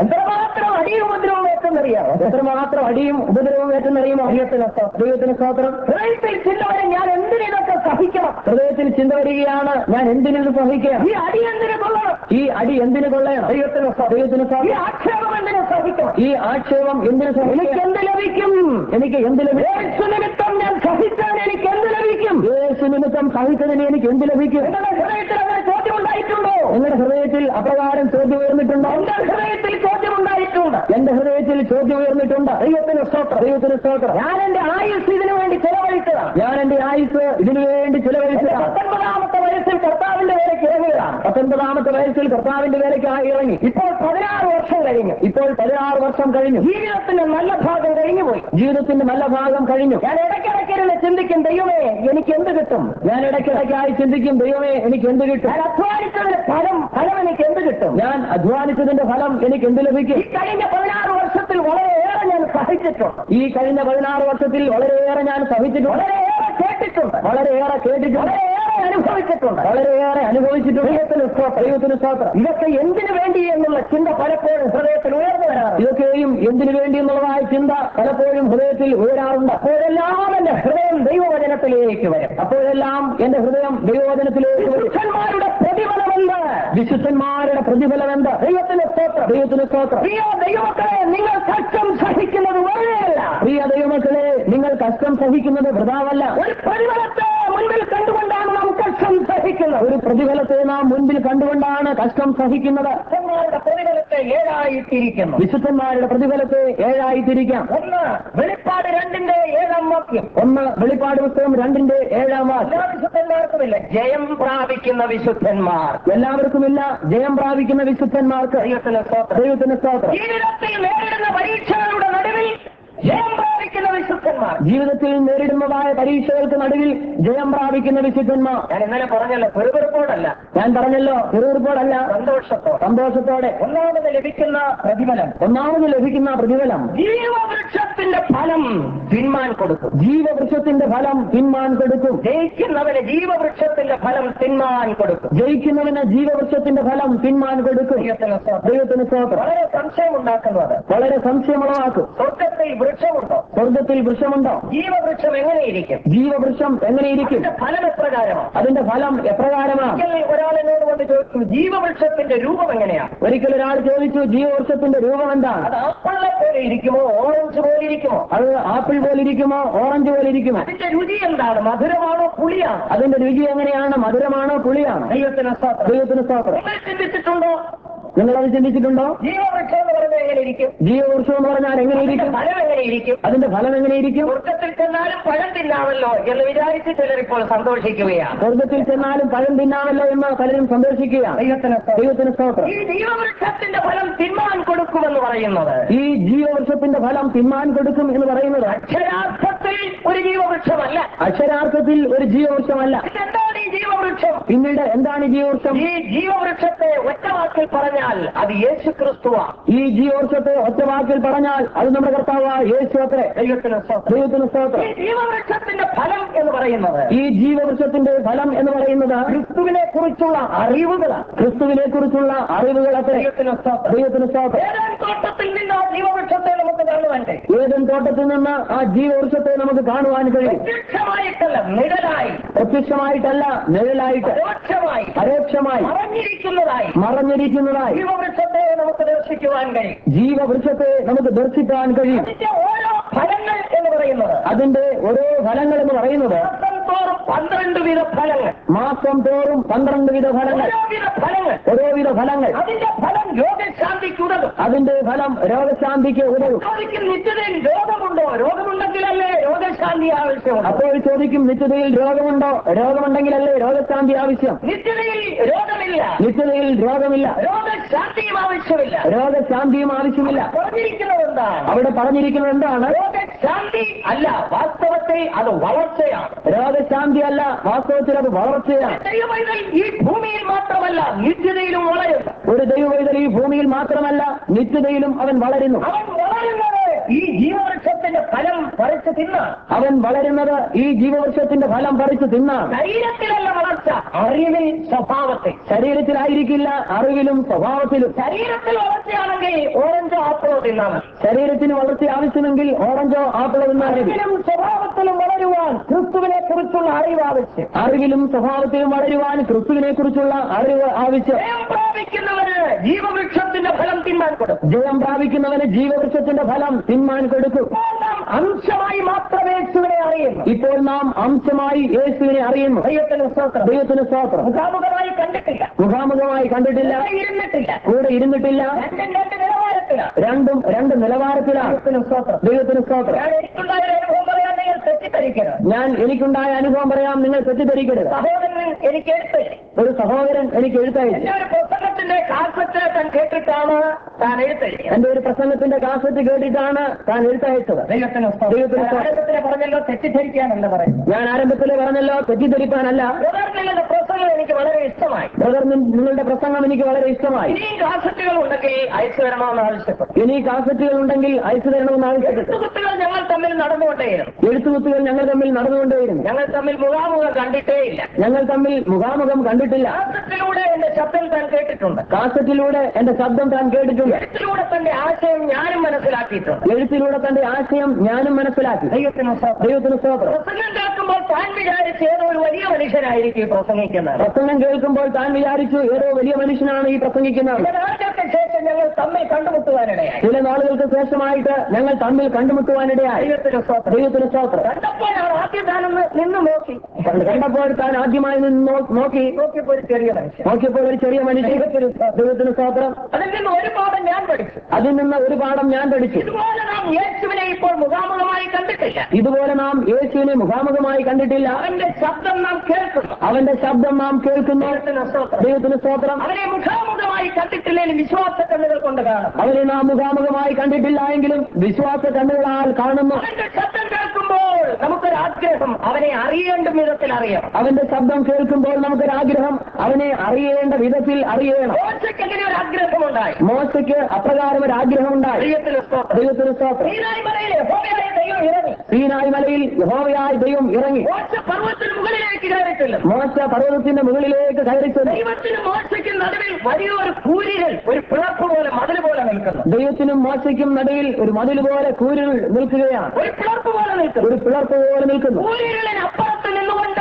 S2: എത്രമാത്രം അടിയും ഉപദ്രവവും ഏറ്റെന്നറിയാമോ എത്രമാത്രം അടിയും ഉപദ്രവവും ഏറ്റെന്നറിയുമോ ദൈവത്തിന് സ്തോ- ദൈവത്തിന് സ്തോത്രം ഹൃദയത്തിൽ ചിന്ത വരും ഞാൻ എന്തിനു ഇതൊക്കെ സഹിക്കണം ഹൃദയത്തിൽ ചിന്ത വരികയാണ് ഞാൻ എന്തിനു സഹിക്കണം ഈ അടി എന്തിനു കൊള്ളണം ഈ അടി എന്തിനു കൊള്ളണം ദൈവത്തിന് സ്തോ- ദൈവത്തിന് സ്തോത്രം. ഈ ആക്ഷേപം എന്തിനു സഹിക്കണം ഈ ആക്ഷേപം എന്തിനു സഹിക്കണം എനിക്ക് എന്ത് ലഭിക്കും എനിക്ക് എന്ത് ലഭിക്കും യേശു നിമിത്തം ഞാൻ സഹിച്ചാൽ എനിക്ക് എന്ത് ലഭിക്കും യേശു നിമിത്തം സഹിച്ചതിന് എനിക്ക് എന്ത് ലഭിക്കും നിങ്ങളുടെ ഹൃദയത്തിൽ അങ്ങനെ ചോദ്യം ഉണ്ടായിട്ടുണ്ടോ നിങ്ങളുടെ ഹൃദയത്തിൽ അപ്രകാരം ചോദ്യം ഉയർന്നിട്ടുണ്ടോ എന്റെ ഹൃദയത്തിൽ ചോദ്യം ഉണ്ടായിട്ടുണ്ട് എന്റെ ഹൃദയത്തിൽ ചോദ്യം ഉയർന്നിട്ടുണ്ട് ദൈവത്തിന് സ്തോത്രം ദൈവത്തിന് സ്തോത്രം ഞാൻ എന്റെ ആയുസ് ഇതിനു വേണ്ടി ചെലവഴിച്ചതാണ് ഞാൻ എന്റെ ആയുസ് ഇതിനു വേണ്ടി ചെലവഴിച്ചതാണ് പത്തൊൻപതാമത്തെ വയസ്സിൽ കർത്താവിന്റെ വേലയ്ക്ക് ഇറങ്ങിയതാണ് പത്തൊൻപതാമത്തെ വയസ്സിൽ കർത്താവിന്റെ വേലയ്ക്കായി ഇറങ്ങി ഇപ്പോൾ പതിനാറ് വർഷം കഴിഞ്ഞു ഇപ്പോൾ പതിനാറ് വർഷം കഴിഞ്ഞു ജീവിതത്തിന്റെ നല്ല ഭാഗം കഴിഞ്ഞു പോയി ജീവിതത്തിന്റെ നല്ല ഭാഗം കഴിഞ്ഞു ഞാൻ ഇടയ്ക്കിടയ്ക്കിരുന്ന് ചിന്തിക്കും ദൈവമേ എനിക്ക് എന്ത് കിട്ടും ഞാൻ ഇടയ്ക്കിടയ്ക്കായി ചിന്തിക്കും ദൈവമേ എനിക്ക് എന്ത് കിട്ടും ഞാൻ അധ്വാനിച്ചതിന്റെ ഫലം ഫലം എനിക്ക് എന്ത് കിട്ടും ഞാൻ അധ്വാനിച്ചതിന്റെ ഫലം എനിക്ക് എന്ത് ലഭിക്കും ഈ കഴിഞ്ഞ പതിനാറ് വർഷത്തിൽ വളരെയേറെ ഞാൻ സഹിച്ചിട്ടുണ്ട് ഈ കഴിഞ്ഞ പതിനാറ് വർഷത്തിൽ വളരെയേറെ ഞാൻ സഹിച്ചിട്ടുണ്ട് വളരെയേറെ കേട്ടിട്ടുണ്ട് വളരെയേറെ കേട്ടിട്ടുണ്ട് വളരെയേറെ അനുഭവിച്ചിട്ടുണ്ട് വളരെയേറെ അനുഭവിച്ചിട്ടുണ്ട് ദൈവത്തിന് സ്തോത്രം, ദൈവത്തിന് സ്തോത്രം ഇതൊക്കെ എന്തിനു വേണ്ടി എന്നുള്ള ചിന്ത പലപ്പോഴും ഹൃദയത്തിൽ ഉയർന്നു വരാറ് ഇതൊക്കെയും എന്തിനു വേണ്ടി എന്നുള്ളതായ ചിന്ത പലപ്പോഴും ഹൃദയത്തിൽ ഉയരാറുണ്ട് അപ്പോഴെല്ലാം എന്റെ ഹൃദയം ദൈവവചനത്തിലേക്ക് വരും അപ്പോഴെല്ലാം എന്റെ ഹൃദയം ദൈവവചനത്തിലേക്ക് വരും വിശുദ്ധന്മാരുടെ പ്രതിഫലമെന്ത് വിശുദ്ധന്മാരുടെ പ്രതിഫലമെന്ത് ദൈവത്തിന് സ്തോത്രം ദൈവത്തിന് സ്തോത്രം പ്രിയ ദൈവമക്കളെ നിങ്ങൾ കഷ്ടം സഹിക്കുന്നത് വെറുതെയല്ല പ്രിയ ദൈവമക്കളെ നിങ്ങൾ കഷ്ടം സഹിക്കുന്നത് വൃതാവല്ല ഒരു പ്രതിഫലത്തെ മുൻപിൽ കണ്ടുകൊണ്ടാണ് നാം കഷ്ടം സഹിക്കുന്നത് ഒരു പ്രതിഫലത്തെ നാം മുൻപിൽ കണ്ടുകൊണ്ടാണ് കഷ്ടം സഹിക്കുന്നത് വിശുദ്ധന്മാരുടെ പ്രതിഫലത്തെ ഏഴായി തിരിക്കുന്നു വിശുദ്ധന്മാരുടെ പ്രതിഫലത്തെ ഏഴായി തിരിക്കാം ഒന്ന് വെളിപ്പാട് രണ്ടിന്റെ ഏഴാം വാക്യം ഒന്ന് വെളിപ്പാട് പുസ്തകം രണ്ടിന്റെ ഏഴാം വാക്യം എല്ലാ വിശുദ്ധന്മാർക്കുമില്ല ജയം പ്രാപിക്കുന്ന വിശുദ്ധന്മാർ എല്ലാവർക്കുമില്ല ജയം പ്രാപിക്കുന്ന വിശുദ്ധന്മാർക്ക് ദൈവത്തിന് സ്തോത്രം ദൈവത്തിന് സ്തോത്രം ജീവിതത്തിൽ നേരിടുന്ന പരീക്ഷകളുടെ നടുവിൽ ജയം പ്രാപിക്കുന്ന വിശുദ്ധന്മാർ ജീവിതത്തിൽ നേരിടുന്നതായ പരീക്ഷകൾക്ക് നടുവിൽ ജയം പ്രാപിക്കുന്ന വിശുദ്ധന്മാർ ഞാൻ ഇന്നലെ പറഞ്ഞല്ലോ പെറുപെറുപ്പോടല്ല ഞാൻ പറഞ്ഞല്ലോ പെറുപെറുപ്പോടല്ല സന്തോഷത്തോടെ സന്തോഷത്തോടെ ഒന്നാമത് ലഭിക്കുന്ന പ്രതിഫലം ഒന്നാമത് ലഭിക്കുന്ന പ്രതിഫലം ജീവവൃക്ഷത്തിന്റെ ഫലം തിന്മാൻ കൊടുക്കും ജീവവൃക്ഷത്തിന്റെ ഫലം തിന്മാൻ കൊടുക്കും ജയിക്കുന്നവന് ജീവവൃക്ഷത്തിന്റെ ഫലം തിന്മാൻ കൊടുക്കും ജയിക്കുന്നവന് ജീവവൃക്ഷത്തിന്റെ ഫലം തിന്മാൻ കൊടുക്കും ദൈവത്തിന് സ്തോത്രം വളരെ സംശയം ഉണ്ടാക്കുന്നത് വളരെ സംശയമുളവാക്കും സ്വർഗത്തിൽ വൃക്ഷമുണ്ടോ സ്വർഗത്തിൽ വൃക്ഷമുണ്ടോ ജീവവൃക്ഷം എങ്ങനെയിരിക്കും ജീവവൃക്ഷം എങ്ങനെയിരിക്കും ഫലം എപ്രകാരമാണ് അതിന്റെ ഫലം എപ്രകാരമാണ് ഒരാൾ എന്നോട് കൊണ്ട് ചോദിച്ചു ജീവവൃക്ഷത്തിന്റെ രൂപം എങ്ങനെയാണ് ഒരിക്കൽ ഒരാൾ ചോദിച്ചു ജീവവൃക്ഷത്തിന്റെ രൂപം എന്താണ് അത് ആപ്പിളെ പോലെ ഇരിക്കുമോ ഓറഞ്ച് പോലെ ഇരിക്കുമോ അത് ആപ്പിൾ പോലെ ഇരിക്കുമോ ഓറഞ്ച് പോലെ ഇരിക്കുമോ അതിന്റെ രുചി എന്താണ് മധുരമാണോ പുളിയാണോ അതിന്റെ രുചി എങ്ങനെയാണ് മധുരമാണോ പുളിയാണോ ദൈവത്തിന് സ്തോത്രം ദൈവത്തിന് സ്തോത്രം നിങ്ങൾ ചിന്തിച്ചിട്ടുണ്ടോ നിങ്ങളത് ചിന്തിച്ചിട്ടുണ്ടോ ജീവവൃക്ഷം എന്ന് പറഞ്ഞാൽ എങ്ങനെ ഇരിക്കും ജീവവൃക്ഷം എന്ന് പറഞ്ഞാൽ എങ്ങനെ ഇരിക്കും ഫലം എങ്ങനെ ഇരിക്കും അതിന്റെ ഫലം എങ്ങനെ ഇരിക്കും സ്വർഗത്തിൽ ചെന്നാലും പഴം തിന്നാമല്ലോ എന്ന് വിചാരിച്ച് ചിലർ ഇപ്പോൾ സന്തോഷിക്കുകയാണ് സ്വർഗത്തിൽ ചെന്നാലും പഴം തിന്നാമല്ലോ എന്ന് പലരും സന്തോഷിക്കുകയാണ് ദൈവത്തിന് ദൈവത്തിന് സ്തോത്രം ഈ ജീവവൃക്ഷത്തിന്റെ ഫലം തിന്മാൻ കൊടുക്കുമെന്ന് പറയുന്നത് ഈ ജീവവൃക്ഷത്തിന്റെ ഫലം തിന്മാൻ കൊടുക്കും എന്ന് പറയുന്നത് അക്ഷരാർത്ഥത്തിൽ ഒരു ജീവവൃക്ഷമല്ല അക്ഷരാർത്ഥത്തിൽ ഒരു ജീവവൃക്ഷമല്ല എന്താണ് ഈ ജീവവൃക്ഷം പിന്നീട് എന്താണ് ഈ ജീവവൃക്ഷം ഈ ജീവവൃക്ഷത്തെ ഒറ്റ വാക്കിൽ പറഞ്ഞാൽ അത് യേശു ക്രിസ്തുവാ ഈ ജീവവൃക്ഷത്തെ ഒറ്റ വാക്കിൽ പറഞ്ഞാൽ അത് നമ്മുടെ കർത്താവ് യേശു അത്രേ ദൈവത്തിന് സ്തോത്രം. ദൈവത്തിന് സ്തോത്രം ഈ ജീവവൃക്ഷത്തിന്റെ ഫലം എന്ന് പറയുന്നത് ഈ ജീവവൃക്ഷത്തിന്റെ ഫലം എന്ന് പറയുന്നത് ക്രിസ്തുവിനെ കുറിച്ചുള്ള അറിവുകളാണ് ക്രിസ്തുവിനെ കുറിച്ചുള്ള അറിവുകൾ അത്രേ ദൈവത്തിന് സ്തോത്രം. ദൈവത്തിന് സ്തോത്രം. ഏതൻ തോട്ടത്തിൽ നിന്ന് ആ ജീവവൃക്ഷത്തെ നമുക്ക് കാണുവാൻ ഏതൻ തോട്ടത്തിൽ നിന്ന് ആ ജീവവൃക്ഷത്തെ നമുക്ക് കാണുവാൻ കഴിയും പ്രത്യക്ഷമായിട്ടല്ല നിഴലായി പ്രത്യക്ഷമായിട്ടല്ല നിഴലായിട്ട് പരോക്ഷമായി പരോക്ഷമായി മറഞ്ഞിരിക്കുന്നതായി മറഞ്ഞിരിക്കുന്നതായി ജീവവൃക്ഷത്തെ നമുക്ക് ദർശിക്കുവാൻ കഴിയും ജീവവൃക്ഷത്തെ നമുക്ക് ദർശിക്കാൻ കഴിയും അതിന്റെ ഓരോ ഫലങ്ങൾ എന്ന് പറയുന്നത് അതിന്റെ ഓരോ ഫലങ്ങൾ എന്ന് പറയുന്നത് മാസം തോറും പന്ത്രണ്ട് വിധ ഫലങ്ങൾ മാസം തോറും പന്ത്രണ്ട് വിധ ഫലങ്ങൾ ഓരോവിധ ഫലങ്ങൾ ഓരോവിധ ഫലങ്ങൾ അതിന്റെ ഫലം രോഗശാന്തിക്ക് ഉതകും അതിന്റെ ഫലം രോഗശാന്തിക്ക് ഉതകും ചോദിക്കും നിത്യതയിൽ രോഗമുണ്ടോ രോഗമുണ്ടെങ്കിലല്ലേ രോഗശാന്തി ആവശ്യമുണ്ട് അപ്പോൾ ചോദിക്കും നിത്യതയിൽ രോഗമുണ്ടോ രോഗമുണ്ടെങ്കിലല്ലേ രോഗശാന്തി ആവശ്യം നിത്യതയിൽ രോഗമില്ല നിത്യതയിൽ രോഗമില്ല രോഗശാന്തിയും ആവശ്യമില്ല രോഗശാന്തിയും ആവശ്യമില്ല പറഞ്ഞിരിക്കുന്നത് എന്താണ് അവിടെ പറഞ്ഞിരിക്കുന്നത് എന്താണ് രോഗശാന്തി അല്ല വാസ്തവത്തിൽ അത് വളർച്ചയാണ് രോഗശാന്തി അല്ല വാസ്തവത്തിൽ അത് വളർച്ചയാണ് ദൈവവൈതൽ ഈ ഭൂമിയിൽ മാത്രമല്ല നിത്യതയിലും വളരും ഒരു ദൈവവൈതൽ ഈ ഭൂമിയിൽ മാത്രമല്ല നിത്യതയിലും അവൻ വളരുന്നു അവൻ വളരുന്നത് ഈ ജീവവൃക്ഷത്തിന്റെ ഫലം പറിച്ചു തിന്നാം അവൻ വളരുന്നത് ഈ ജീവവൃക്ഷത്തിന്റെ ഫലം പറിച്ചു തിന്നാം ശരീരത്തിലല്ല വളർച്ച അറിവിൽ സ്വഭാവത്തിൽ ശരീരത്തിലായിരിക്കില്ല അറിവിലും സ്വഭാവത്തിലും ശരീരത്തിൽ വളർച്ചയാണെങ്കിൽ ഓറഞ്ചോ ആപ്പിളോ തിന്നാം ശരീരത്തിന് വളർച്ച ആവശ്യമെങ്കിൽ ഓറഞ്ചോ ആപ്പിളോ തിന്നാൽ അറിവിലും സ്വഭാവത്തിലും വളരുവാൻ ക്രിസ്തുവിനെ കുറിച്ചുള്ള അറിവ് ആവശ്യം അറിവിലും സ്വഭാവത്തിലും വളരുവാൻ ക്രിസ്തുവിനെ കുറിച്ചുള്ള അറിവ് ആവശ്യം ജയം പ്രാപിക്കുന്നവന് ജീവവൃക്ഷത്തിന്റെ ഫലം തിന്മാൻ കൊടുക്കും ജയം പ്രാപിക്കുന്നവന് ജീവവൃക്ഷത്തിന്റെ ഫലം തിന്മാൻ കൊടുക്കും അംശമായി മാത്രമേ യേശുവിനെ അറിയുന്നു ഇപ്പോൾ നാം അംശമായി യേശുവിനെ അറിയുന്നു ദൈവത്തിന് സ്തോത്രം ദൈവത്തിന് സ്തോത്രം മുഖാമുഖമായി കണ്ടിട്ടില്ല മുഖാമുഖമായി കണ്ടിട്ടില്ല ഇരുന്നിട്ടില്ല കൂടെ ഇരുന്നിട്ടില്ല രണ്ടും രണ്ട് നിലവാരത്തിലാണ് രണ്ടും രണ്ട് നിലവാരത്തിലാണ് ദൈവത്തിന് സ്തോത്രം ദൈവത്തിന് സ്തോത്രം ഞാൻ എനിക്കുണ്ടായ ഒരു അനുഭവം പറയാൻ നിങ്ങൾ തെറ്റിദ്ധരിക്കരുത് ഞാൻ എനിക്കുണ്ടായ അനുഭവം പറയാം നിങ്ങൾ തെറ്റിദ്ധരിക്കരുത് സഹോദരൻ എനിക്ക് എഴുത്തേ ഒരു സഹോദരൻ എനിക്ക് എഴുത്തയച്ചു എന്റെ ഒരു പ്രസംഗത്തിന്റെ കാസറ്റ് താൻ കേട്ടിട്ടാണ് താൻ എഴുത്തയച്ചത് എന്റെ ഒരു പ്രസംഗത്തിന്റെ കാസറ്റ് കേട്ടിട്ടാണ് താൻ എഴുത്തയച്ചത് ദൈവത്തിന് ദൈവത്തിന് ആരംഭത്തിലെ പറഞ്ഞല്ലോ തെറ്റിദ്ധരിക്കാനല്ല പറയുന്നത് ഞാൻ ആരംഭത്തിലെ പറഞ്ഞല്ലോ തെറ്റിദ്ധരിക്കാനല്ല ബ്രദർ നിങ്ങളുടെ പ്രസംഗം എനിക്ക് വളരെ ഇഷ്ടമായി ബ്രദർ നിങ്ങളുടെ പ്രസംഗം എനിക്ക് വളരെ ഇഷ്ടമായി ഇനിയും കാസറ്റുകൾ ഉണ്ടെങ്കിൽ അയച്ചു തരണമെന്ന് ആവശ്യപ്പെട്ടു ഇനി കാസറ്റുകൾ ഉണ്ടെങ്കിൽ അയച്ചു തരണമെന്ന് ആവശ്യപ്പെട്ടു എഴുത്തുകുത്തുകൾ ഞങ്ങൾ തമ്മിൽ നടന്നുകൊണ്ടേയിരുന്നു എഴുത്തുകുത്തുകൾ ഞങ്ങൾ തമ്മിൽ നടന്നുകൊണ്ടേയിരുന്നു ഞങ്ങൾ തമ്മിൽ മുഖാമുഖം കണ്ടിട്ടേ ഇല്ല ഞങ്ങൾ തമ്മിൽ മുഖാമുഖം കണ്ടിട്ടില്ല കാസറ്റിലൂടെ എന്റെ ശബ്ദം താൻ കേട്ടിട്ടുണ്ട് കാസറ്റിലൂടെ എന്റെ ശബ്ദം താൻ കേട്ടിട്ടുണ്ട് എഴുത്തിലൂടെ തന്റെ ആശയം ഞാനും മനസ്സിലാക്കിയിട്ടുണ്ട് എഴുത്തിലൂടെ തന്റെ ആശയം ഞാനും മനസ്സിലാക്കി ദൈവത്തിന് ദൈവത്തിന് സ്തോത്രം പ്രസംഗം കേൾക്കുമ്പോൾ താൻ വിചാരിച്ച് ഏതോ ഒരു വലിയ മനുഷ്യനായിരിക്കും ഈ പ്രസംഗിക്കുന്നത് പ്രസംഗം കേൾക്കുമ്പോൾ താൻ വിചാരിച്ചു ഏതോ വലിയ മനുഷ്യനാണ് ഈ പ്രസംഗിക്കുന്നത് ചില നാളുകൾക്ക് ശേഷം ഞങ്ങൾ തമ്മിൽ കണ്ടുമുട്ടുവാനിടയായി ചില നാളുകൾക്ക് ശേഷമായിട്ട് ഞങ്ങൾ തമ്മിൽ കണ്ടുമുട്ടുവാനിടയായി ദൈവത്തിന് സ്തോത്രം ദൈവത്തിന് സ്തോത്രം കണ്ടപ്പോഴാണ് ആദ്യം താനൊന്ന് നിന്ന് നോക്കി കണ്ടപ്പോൾ താൻ ആദ്യമായി നിന്ന് നോ- നോക്കി നോക്കിയപ്പോൾ ഒരു ചെറിയ മനുഷ്യൻ നോക്കിയപ്പോൾ ഒരു ചെറിയ മനുഷ്യൻ ദൈവത്തിന് സ്തോത്രം അതിൽ നിന്ന് ഒരു പാഠം ഞാൻ പഠിച്ചു അതിൽ നിന്ന് ഒരു പാഠം ഞാൻ പഠിച്ചു ഇതുപോലെ നാം യേശുവിനെ ഇപ്പോൾ മുഖാമുഖമായി കണ്ടിട്ടില്ല ഇതുപോലെ നാം യേശുവിനെ മുഖാമുഖമായി കണ്ടിട്ടില്ല അവന്റെ ശബ്ദം നാം കേൾക്കുന്നു അവന്റെ ശബ്ദം നാം കേൾക്കുന്നു ദൈവത്തിന് സ്തോത്രം അവനെ മുഖാമുഖമായി കണ്ടിട്ടില്ലെങ്കിൽ വിശ്വാസ കണ്ണുകൾ കൊണ്ട് കാണും അവനെ നാം മുഖാമുഖമായി കണ്ടിട്ടില്ല എങ്കിലും വിശ്വാസ കണ്ണുകളാൽ കാണുന്നു അവന്റെ ശബ്ദം കേൾക്കുമ്പോൾ നമുക്കൊരു ആഗ്രഹം അവനെ അറിയേണ്ട വിധത്തിൽ അറിയണം അവന്റെ ശബ്ദം കേൾക്കുമ്പോൾ നമുക്കൊരാഗ്രഹം അവനെ അറിയേണ്ട വിധത്തിൽ അറിയണം മോശയ്ക്ക് അങ്ങനെ ഒരു ആഗ്രഹമുണ്ടായി മോശയ്ക്ക് അപ്രകാരം ഒരു ആഗ്രഹമുണ്ടായി ദൈവത്തിന് സ്തോത്രം ദൈവത്തിന് സ്തോത്രം സീനായി മലയിൽ യഹോവയായ ദൈവം ഇറങ്ങി സീനായി മലയിൽ യഹോവയായ ദൈവം ഇറങ്ങി മോശ പർവ്വതത്തിന് മുകളിലേക്ക് കയറിച്ചില്ല മോശ പർവ്വതത്തിന്റെ മുകളിലേക്ക് കയറിച്ചത് ദൈവത്തിന് മോശയ്ക്ക് നടുവിൽ വലിയൊരു കൂരികൾ ഒരു പിളർപ്പ് പോലെ മതിൽ പോലെ നിൽക്കുന്നു ദൈവത്തിനും മോശയ്ക്കും നടുവിൽ ഒരു മതിൽ പോലെ കൂരികൾ നിൽക്കുകയാണ് ഒരു പിളർപ്പ് പോലെ നിൽക്കുന്നു ഒരു പിളർപ്പ് പോലെ നിൽക്കുന്നു കൂരികളിന് അപ്പുറത്ത് നിന്നുകൊണ്ട്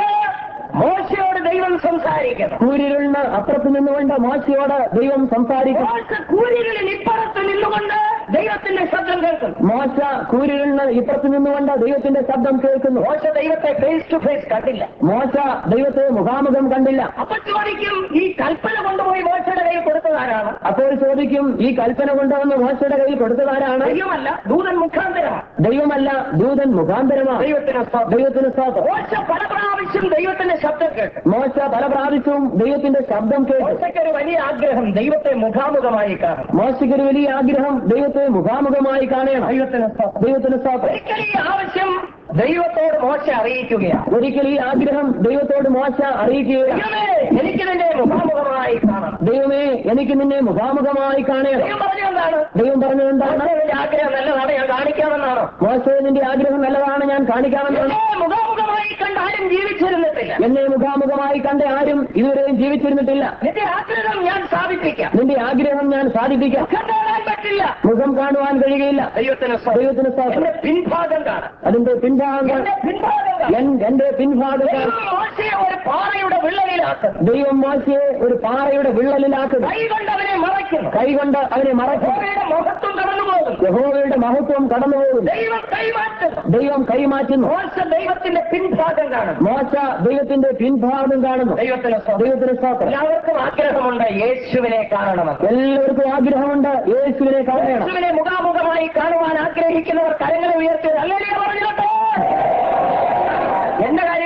S2: മോശയോട് ദൈവം സംസാരിക്കുന്നു കൂരികളിന് അപ്പുറത്ത് നിന്നുകൊണ്ട് മോശയോട് ദൈവം സംസാരിക്കും മോശ കൂരികളിൽ ഇപ്പുറത്ത് നിന്നുകൊണ്ട് ദൈവത്തിന്റെ ശബ്ദം കേൾക്കുന്നു മോശ കൂരികളിന് ഇപ്പുറത്ത് നിന്നുകൊണ്ട് ദൈവത്തിന്റെ ശബ്ദം കേൾക്കുന്നു മോശ ദൈവത്തെ ഫേസ് ടു ഫേസ് കണ്ടില്ല മോശ ദൈവത്തെ മുഖാമുഖം കണ്ടില്ല അപ്പൊ ചോദിക്കും ഈ കൽപ്പന കൊണ്ടുപോയി മോശയുടെ കയ്യിൽ കൊടുത്തതാരാണ് അപ്പോൾ ചോദിക്കും ഈ കൽപ്പന കൊണ്ടുവന്ന് മോശയുടെ കയ്യിൽ കൊടുത്തതാരാണ് ദൈവമല്ല ദൂതൻ മുഖാന്തരമാണ് ദൈവമല്ല ദൂതൻ മുഖാന്തരമാണ് ദൈവത്തിന് ദൈവത്തിന് സ്തോത്രം മോശ പല പ്രാവശ്യം ദൈവത്തിന്റെ ശബ്ദം കേട്ടു മോശ പല പ്രാവശ്യവും ദൈവത്തിന്റെ ശബ്ദം കേട്ടു മോശയ്ക്കൊരു വലിയ ആഗ്രഹം ദൈവത്തെ മുഖാമുഖമായി കാണണം മോശയ്ക്കൊരു വലിയ ആഗ്രഹം ദൈവത്തെ മുഖാമുഖമായി കാണണം ദൈവത്തിന് ദൈവത്തിന് സ്തോത്രം ഒരിക്കൽ ഈ ആവശ്യം ദൈവത്തോട് മോശ അറിയിക്കുകയാണ് ഒരിക്കൽ ഈ ആഗ്രഹം ദൈവത്തോട് മോശ അറിയിക്കുകയാണ് എനിക്ക് നിന്നെ മുഖാമുഖമായി കാണണം ദൈവമേ എനിക്ക് നിന്നെ മുഖാമുഖമായി കാണണം ദൈവം പറഞ്ഞു എന്താണ് ദൈവം പറഞ്ഞു എന്താണ് നിന്റെ ആഗ്രഹം നല്ലതാണ് ഞാൻ കാണിക്കാമെന്നാണോ മോശ നിന്റെ ആഗ്രഹം നല്ലതാണ് ഞാൻ കാണിക്കാമെന്നാണ് മുഖാമുഖമായി കണ്ട ആരും ജീവിച്ചിരുന്നിട്ടില്ല എന്നെ മുഖാമുഖമായി കണ്ട ആരും ഇതുവരെയും ജീവിച്ചിരുന്നിട്ടില്ല നിന്റെ ആഗ്രഹം ഞാൻ സാധിപ്പിക്കാം നിന്റെ ആഗ്രഹം ഞാൻ സാധിപ്പിക്കാം മുഖം കാണാൻ പറ്റില്ല മുഖം കാണുവാൻ കഴിയുകയില്ല ദൈവത്തിന് ദൈവത്തിന് എന്റെ പിൻഭാഗം കാണാം അതിന്റെ പിൻഭാഗം കാണാം എൻ- എന്റെ പിൻഭാഗം കാണാം മോശയെ ഒരു പാറയുടെ വിള്ളലിലാക്കും ദൈവം മോശയെ ഒരു പാറയുടെ വിള്ളലിലാക്കും കൈകൊണ്ട് അവനെ മറയ്ക്കുന്നു കൈകൊണ്ട് അവനെ മറയ്ക്കും മഹത്വം കടന്നു പോകും യഹോവയുടെ മഹത്വം കടന്നു പോകും ദൈവം കൈമാറ്റുന്നു ദൈവം കൈമാറ്റുന്നു മോശ ദൈവത്തിന്റെ പിൻഭാഗം കാണും മോശ ദൈവത്തിന്റെ പിൻഭാഗം കാണുന്നു ദൈവത്തിന് ദൈവത്തിന് സ്തോത്രം എല്ലാവർക്കും ആഗ്രഹമുണ്ട് യേശുവിനെ കാണണമെന്ന് എല്ലാവർക്കും ആഗ്രഹമുണ്ട് യേശുവിനെ കാണണം യേശുവിനെ മുഖാമുഖമായി കാണുവാൻ ആഗ്രഹിക്കുന്നവർ കരങ്ങളെ ഉയർത്തി അല്ലെങ്കിൽ പറഞ്ഞിട്ടോ എന്റെ കാര്യം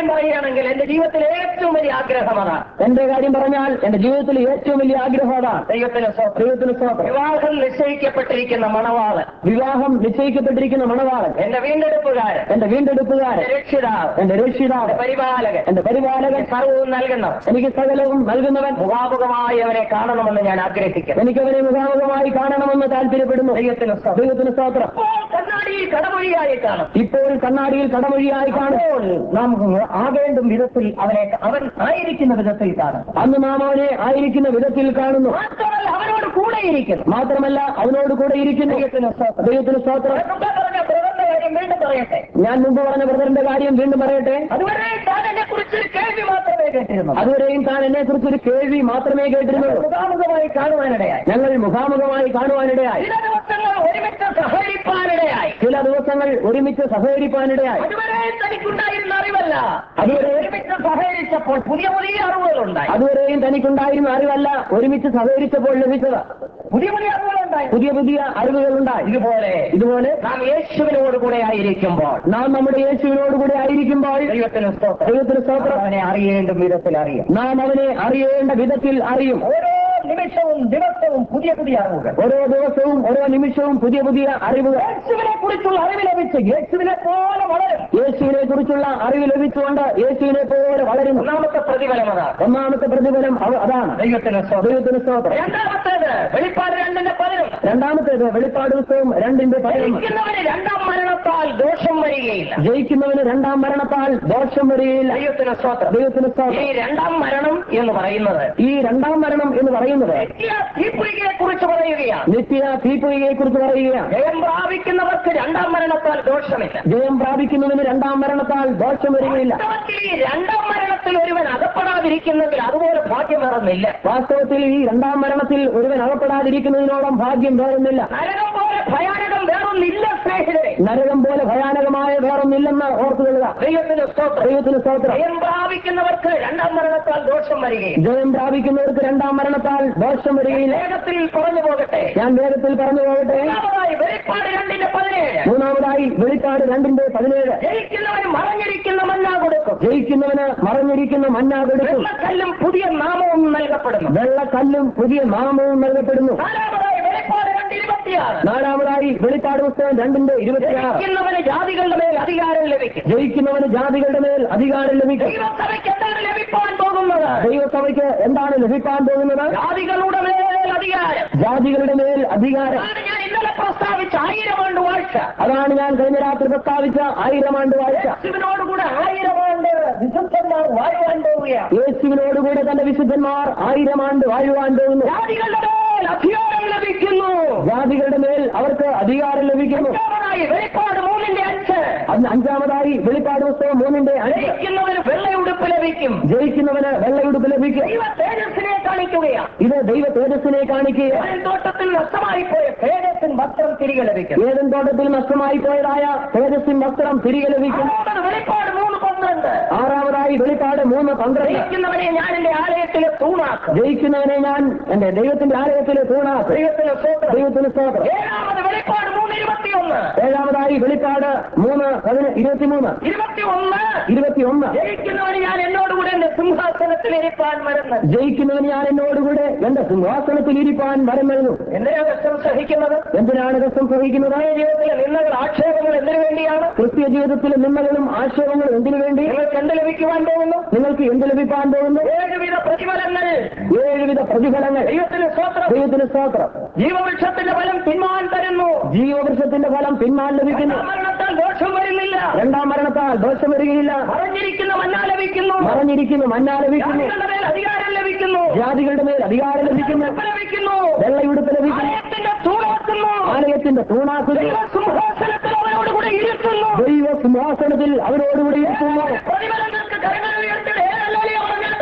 S1: കാര്യം പറയുകയാണെങ്കിൽ എന്റെ ജീവിതത്തിലെ ഏറ്റവും വലിയ ആഗ്രഹം അതാണ്
S2: എന്റെ കാര്യം പറഞ്ഞാൽ എന്റെ ജീവിതത്തിൽ ഏറ്റവും വലിയ ആഗ്രഹം അതാണ്
S1: ദൈവത്തിന് സ്വന്തം
S2: ദൈവത്തിന് സ്തോത്രം
S1: വിവാഹം നിശ്ചയിക്കപ്പെട്ടിരിക്കുന്ന മണവാള്
S2: വിവാഹം നിശ്ചയിക്കപ്പെട്ടിരിക്കുന്ന മണവാളൻ
S1: എന്റെ വീണ്ടെടുപ്പുകാരൻ
S2: എന്റെ വീണ്ടെടുപ്പുകാരൻ
S1: എന്റെ രക്ഷിതാവ്
S2: എന്റെ രക്ഷിതാവ്
S1: എന്റെ പരിപാലകൻ
S2: എന്റെ പരിപാലകൻ
S1: സർവവും നൽകുന്നവൻ
S2: എനിക്ക് സകലവും നൽകുന്നവൻ
S1: മുഖാമുഖമായി അവനെ കാണണമെന്ന് ഞാൻ ആഗ്രഹിക്കുന്നു
S2: എനിക്ക് അവനെ മുഖാമുഖമായി കാണണമെന്ന് താല്പര്യപ്പെടുന്നു
S1: ദൈവത്തിന് സ്വന്തം
S2: ദൈവത്തിന് സ്തോത്രം
S1: ഇപ്പോൾ കണ്ണാടിയിൽ കടമൊഴിയായി കാണും
S2: ഇപ്പോൾ കണ്ണാടിയിൽ കടമൊഴിയായി കാണുമ്പോൾ
S1: നാം ആകേണ്ടും വിധത്തിൽ അവനെ അവൻ ആയിരിക്കുന്ന വിധത്തിൽ കാണും
S2: അന്ന് നാം അവനെ ആയിരിക്കുന്ന വിധത്തിൽ കാണുന്നു
S1: മാത്രമല്ല അവനോട് കൂടെ ഇരിക്കുന്നു
S2: മാത്രമല്ല അവനോട് കൂടെ ഇരിക്കുന്നു
S1: ദൈവത്തിന് സ്തോത്രം.
S2: ദൈവത്തിന് സ്തോത്രം
S1: ഞാൻ മുമ്പേ പറഞ്ഞ ബ്രദറിന്റെ കാര്യം വീണ്ടും പറയട്ടെ
S2: ഞാൻ മുമ്പ് പറഞ്ഞ ബ്രദറിന്റെ കാര്യം വീണ്ടും പറയട്ടെ
S1: അതുവരെ താൻ എന്നെ കുറിച്ചൊരു കേൾവി മാത്രമേ കേട്ടിരുന്നു
S2: അതുവരെയും താൻ എന്നെ കുറിച്ച് ഒരു കേൾവി മാത്രമേ കേട്ടിരുന്നുള്ളൂ
S1: മുഖാമുഖമായി കാണുവാനിടയായി
S2: ഞങ്ങൾ മുഖാമുഖമായി കാണുവാനിടയായി
S1: ചില ദിവസങ്ങൾ ഒരുമിച്ച് സഹകരിപ്പാനിടയായി
S2: ചില ദിവസങ്ങൾ ഒരുമിച്ച് സഹകരിപ്പാനിടയായി
S1: അതുവരെ തനിക്കുണ്ടായിരുന്ന അറിവല്ല
S2: അതുവരെ
S1: ഒരുമിച്ച് സഹകരിച്ചപ്പോൾ പുതിയ പുതിയ അറിവുകളുണ്ടായി
S2: അതുവരെയും തനിക്കുണ്ടായിരുന്ന അറിവല്ല ഒരുമിച്ച് സഹകരിച്ചപ്പോൾ ലഭിച്ചത്
S1: പുതിയ പുതിയ അറിവുകളുണ്ടായി
S2: പുതിയ പുതിയ അറിവുകളുണ്ടായി
S1: ഇതുപോലെ
S2: ഇതുപോലെ
S1: നാം യേശുവിനോട് കൂടെ ആയിരിക്കുമ്പോൾ
S2: നാം നമ്മുടെ യേശുവിനോട് കൂടെ ആയിരിക്കുമ്പോൾ
S1: ദൈവത്തിന് സ്തോത്രം
S2: ദൈവത്തിന് സ്തോത്രം
S1: അവനെ അറിയേണ്ട വിധത്തിൽ അറിയാം
S2: നാം അവനെ അറിയേണ്ട വിധത്തിൽ അറിയും
S1: ഓരോ നിമിഷവും ദിവസവും പുതിയ പുതിയ അറിവുകൾ
S2: ഓരോ ദിവസവും ഓരോ നിമിഷവും പുതിയ പുതിയ അറിവുകൾ
S1: യേശുവിനെ കുറിച്ചുള്ള അറിവ് ലഭിച്ച് യേശുവിനെ പോലെ വളരും
S2: യേശുവിനെ കുറിച്ചുള്ള അറിവ് ലഭിച്ചുകൊണ്ട് യേശുവിനെ പോലെ വളരുന്നു
S1: ഒന്നാമത്തെ പ്രതിഫലം അതാണ്
S2: ഒന്നാമത്തെ പ്രതിഫലം അവ- അതാണ്
S1: ദൈവത്തിന് സ്തോത്രം
S2: ദൈവത്തിന് സ്തോത്രം
S1: രണ്ടാമത്തേത് വെളിപ്പാട് രണ്ടിന്റെ പതിനും
S2: രണ്ടാമത്തേത് വെളിപ്പാട് പുസ്തകം രണ്ടിന്റെ പതിനൊന്ന്
S1: ജയിക്കുന്നവന് രണ്ടാം മരണത്താൽ ദോഷം വരികയില്ല
S2: ജയിക്കുന്നവന് രണ്ടാം മരണത്താൽ ദോഷം വരികയില്ല
S1: ദൈവത്തിന് സ്തോത്രം
S2: ദൈവത്തിന്
S1: ഈ
S2: സ്തോത്രം
S1: രണ്ടാം മരണം എന്ന് പറയുന്നത്
S2: ഈ രണ്ടാം മരണം എന്ന് പറയുന്നത്
S1: തീപ്പൊയ്കയെ കുറിച്ച് പറയുകയാണ്
S2: നിത്യ തീപ്പൊയ്കയെ കുറിച്ച് പറയുകയാണ്
S1: ജയം പ്രാപിക്കുന്നവർക്ക് രണ്ടാം മരണത്താൽ ദോഷമില്ല
S2: ജയം പ്രാപിക്കുന്നതിന് രണ്ടാം മരണത്താൽ ദോഷം വരികയില്ല
S1: വാസ്തവത്തിൽ ഈ രണ്ടാം മരണത്തിൽ ഒരുവൻ അകപ്പെടാതിരിക്കുന്നെങ്കിൽ അതുപോലെ ഭാഗ്യം വേറൊന്നില്ല
S2: വാസ്തവത്തിൽ ഈ രണ്ടാം മരണത്തിൽ ഒരുവൻ അകപ്പെടാതിരിക്കുന്നതിനോളം ഭാഗ്യം വേറൊന്നില്ല
S1: നരകം പോലെ ഭയാനകം വേറൊന്നില്ല സ്നേഹിതരെ
S2: നരകം പോലെ ഭയാനകമായ വേറൊന്നില്ലെന്ന് ഓർത്തുകൊള്ളുക
S1: ദൈവത്തിന് സ്തോത്രം
S2: ദൈവത്തിന് സ്തോത്രം
S1: ജയം പ്രാപിക്കുന്നവർക്ക് രണ്ടാം മരണത്താൽ ദോഷം വരികയും
S2: ജയം പ്രാപിക്കുന്നവർക്ക് രണ്ടാം മരണത്താൽ ദോഷം വരികയില്ല
S1: വേഗത്തിൽ പറഞ്ഞു പോകട്ടെ
S2: ഞാൻ വേഗത്തിൽ പറഞ്ഞു പോകട്ടെ
S1: മൂന്നാമതായി വെളിപ്പാട് രണ്ടിന്റെ പതിനേഴ്
S2: മൂന്നാമതായി വെളിപ്പാട് രണ്ടിന്റെ പതിനേഴ്
S1: ജയിക്കുന്നവന് മറഞ്ഞിരിക്കുന്ന മന്ന കൊടുക്കും
S2: ജയിക്കുന്നവന് മറഞ്ഞിരിക്കുന്ന മന്ന കൊടുക്കും
S1: വെള്ളക്കല്ലും പുതിയ നാമവും നൽകപ്പെടുന്നു
S2: വെള്ളക്കല്ലും പുതിയ നാമവും നൽകപ്പെടുന്നു
S1: നാലാമതായി വെളിപ്പാട് രണ്ട് ഇരുപത്തിയാറ്
S2: നാലാമതായി വെളിപ്പാട് പുസ്തകം രണ്ടിന്റെ ഇരുപത്തിയാറ്
S1: ജയിക്കുന്നവന് ജാതികളുടെ മേൽ അധികാരം ലഭിക്കും
S2: ജയിക്കുന്നവന് ജാതികളുടെ മേൽ അധികാരം ലഭിക്കും
S1: ദൈവസഭയ്ക്ക് എന്താണ് ലഭിപ്പാൻ പോകുന്നത്
S2: ദൈവസഭയ്ക്ക് എന്താണ് ലഭിക്കാൻ പോകുന്നത്
S1: ജാതികളുടെ മേൽ അധികാരം
S2: ജാതികളുടെ മേൽ അധികാരം
S1: അതാണ് ഞാൻ ഇന്നലെ പ്രസ്താവിച്ച ആയിരം ആണ്ട് വാഴ്ച
S2: അതാണ് ഞാൻ കഴിഞ്ഞ രാത്രി പ്രസ്താവിച്ച ആയിരം ആണ്ട് വാഴ്ച
S1: യേശുവിനോടുകൂടെ ആയിരം ആണ്ട് വിശുദ്ധന്മാർ വാഴുവാൻ പോവുകയാണ്
S2: യേശുവിനോടുകൂടെ തന്റെ വിശുദ്ധന്മാർ ആയിരം ആണ്ട് വാഴുവാൻ പോകുന്നു
S1: ജാതികളുടെ മേൽ അധികാരം ലഭിക്കുന്നു
S2: ജാതികളുടെ മേൽ അവർക്ക് അധികാരം ലഭിക്കുന്നു
S1: അഞ്ചാമതായി വെളിപ്പാട് മൂന്നിന്റെ അഞ്ച്
S2: അന്ന് അഞ്ചാമതായി വെളിപ്പാട് പുസ്തകം മൂന്നിന്റെ അഞ്ച്
S1: ജയിക്കുന്നവന് വെള്ളയുടുപ്പ് ലഭിക്കും
S2: ജയിക്കുന്നവന് വെള്ളയുടുപ്പ് ലഭിക്കും
S1: ദൈവ തേജസ്സിനെ കാണിക്കുകയാണ്
S2: ഇത് ദൈവ തേജസ്സിനെ കാണിക്കുക
S1: ഏതൻ തോട്ടത്തിൽ നഷ്ടമായി പോയ തേജസ്സിൻ വസ്ത്രം തിരികെ ലഭിക്കും
S2: ഏതൻ തോട്ടത്തിൽ നഷ്ടമായി പോയതായ തേജസ്സിൻ വസ്ത്രം തിരികെ ലഭിക്കും
S1: ആറാമത് വെളിപ്പാട് മൂന്ന് പന്ത്രണ്ട്
S2: ആറാമതായി വെളിപ്പാട് മൂന്ന് പന്ത്രണ്ട്
S1: ജയിക്കുന്നവനെ ഞാൻ എന്റെ ആലയത്തിലെ തൂണാക്കും
S2: ജയിക്കുന്നവനെ ഞാൻ എന്റെ ദൈവത്തിന്റെ ആലയത്തിലെ തൂണാക്കും
S1: ദൈവത്തിന് സ്തോത്രം
S2: ദൈവത്തിന് സ്തോത്രം
S1: ഏഴാമത് വെളിപ്പാട് മൂന്ന് ഇരുപത്തിയൊന്ന്
S2: ഏഴാമതായി വെളിപ്പാട് മൂന്ന് പതിന ഇരുപത്തിമൂന്ന്
S1: ഇരുപത്തിയൊന്ന്
S2: ഇരുപത്തിയൊന്ന്
S1: ജയിക്കുന്നവന് ഞാൻ എന്നോടുകൂടെ എന്റെ സിംഹാസനത്തിൽ ഇരിപ്പാൻ വരുന്നത്
S2: ജയിക്കുന്നവന് ഞാൻ എന്നോടുകൂടെ എന്റെ സിംഹാസനത്തിൽ ഇരിപ്പാൻ വരം നൽകും
S1: എന്തിനാ കഷ്ടം സഹിക്കുന്നത്
S2: എന്തിനാണ് കഷ്ടം സഹിക്കുന്നത്
S1: ജീവിതത്തിലെ നിന്നകൾ ആക്ഷേപങ്ങൾ എന്തിനു വേണ്ടിയാണ്
S2: ക്രിസ്ത്യ ജീവിതത്തിലെ നിന്മകളും ആശയങ്ങളും എന്തിനു വേണ്ടി
S1: നിങ്ങൾക്ക് എന്ത് ലഭിക്കുവാൻ പോകുന്നു
S2: നിങ്ങൾക്ക് എന്ത് ലഭിക്കാൻ പോകുന്നു
S1: ഏഴുവിധ പ്രതിഫലങ്ങൾ
S2: ഏഴുവിധ പ്രതിഫലങ്ങൾ
S1: ദൈവത്തിന് സ്തോത്രം
S2: ദൈവത്തിന് സ്തോത്രം
S1: ജീവവൃക്ഷത്തിന്റെ ഫലം പിന്മാൻ തരുന്നു
S2: ജീവവൃക്ഷത്തിന്റെ ഫലം പിന്മാൻ ലഭിക്കുന്നു
S1: മരണത്താൽ ദോഷം വരുന്നില്ല
S2: രണ്ടാം മരണത്താൽ ദോഷം വരികയില്ല
S1: മറഞ്ഞിരിക്കുന്ന മന്ന ലഭിക്കുന്നു
S2: മറഞ്ഞിരിക്കുന്നു മന്ന ലഭിക്കുന്നു
S1: ജാതികളുടെ മേൽ അധികാരം ലഭിക്കുന്നു
S2: ജാതികളുടെ മേൽ അധികാരം ലഭിക്കുന്നു
S1: ഉടുപ്പ് ലഭിക്കുന്നു
S2: വെള്ളയുടുപ്പ് ലഭിക്കുന്നു
S1: ആലയത്തിന്റെ തൂണാക്കുന്നു
S2: ആലയത്തിന്റെ തൂണാക്കുന്നു
S1: ദൈവ സിംഹാസനത്തിൽ അവരോട് കൂടെ ഇരുത്തുന്നു
S2: ദൈവ സിംഹാസനത്തിൽ അവരോടുകൂടി ഇരിക്കുന്നു
S1: പ്രതിഫലങ്ങൾക്ക് കരങ്ങൾ ഉയർത്തിയിട്ട് ഏഴല്ലേ പറഞ്ഞിട്ട്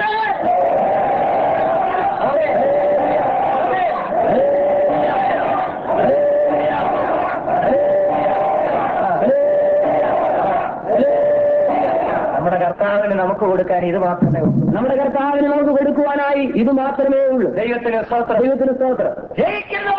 S1: നമ്മുടെ കർത്താവിന് നമുക്ക് കൊടുക്കാൻ ഇത് മാത്രമേ ഉള്ളൂ
S2: നമ്മുടെ കർത്താവിന് നമുക്ക് കൊടുക്കുവാനായി ഇത് മാത്രമേ ഉള്ളൂ
S1: ദൈവത്തിന് സ്തോത്രം
S2: ദൈവത്തിന് സ്തോത്രം
S1: ജയിക്കുന്നവൻ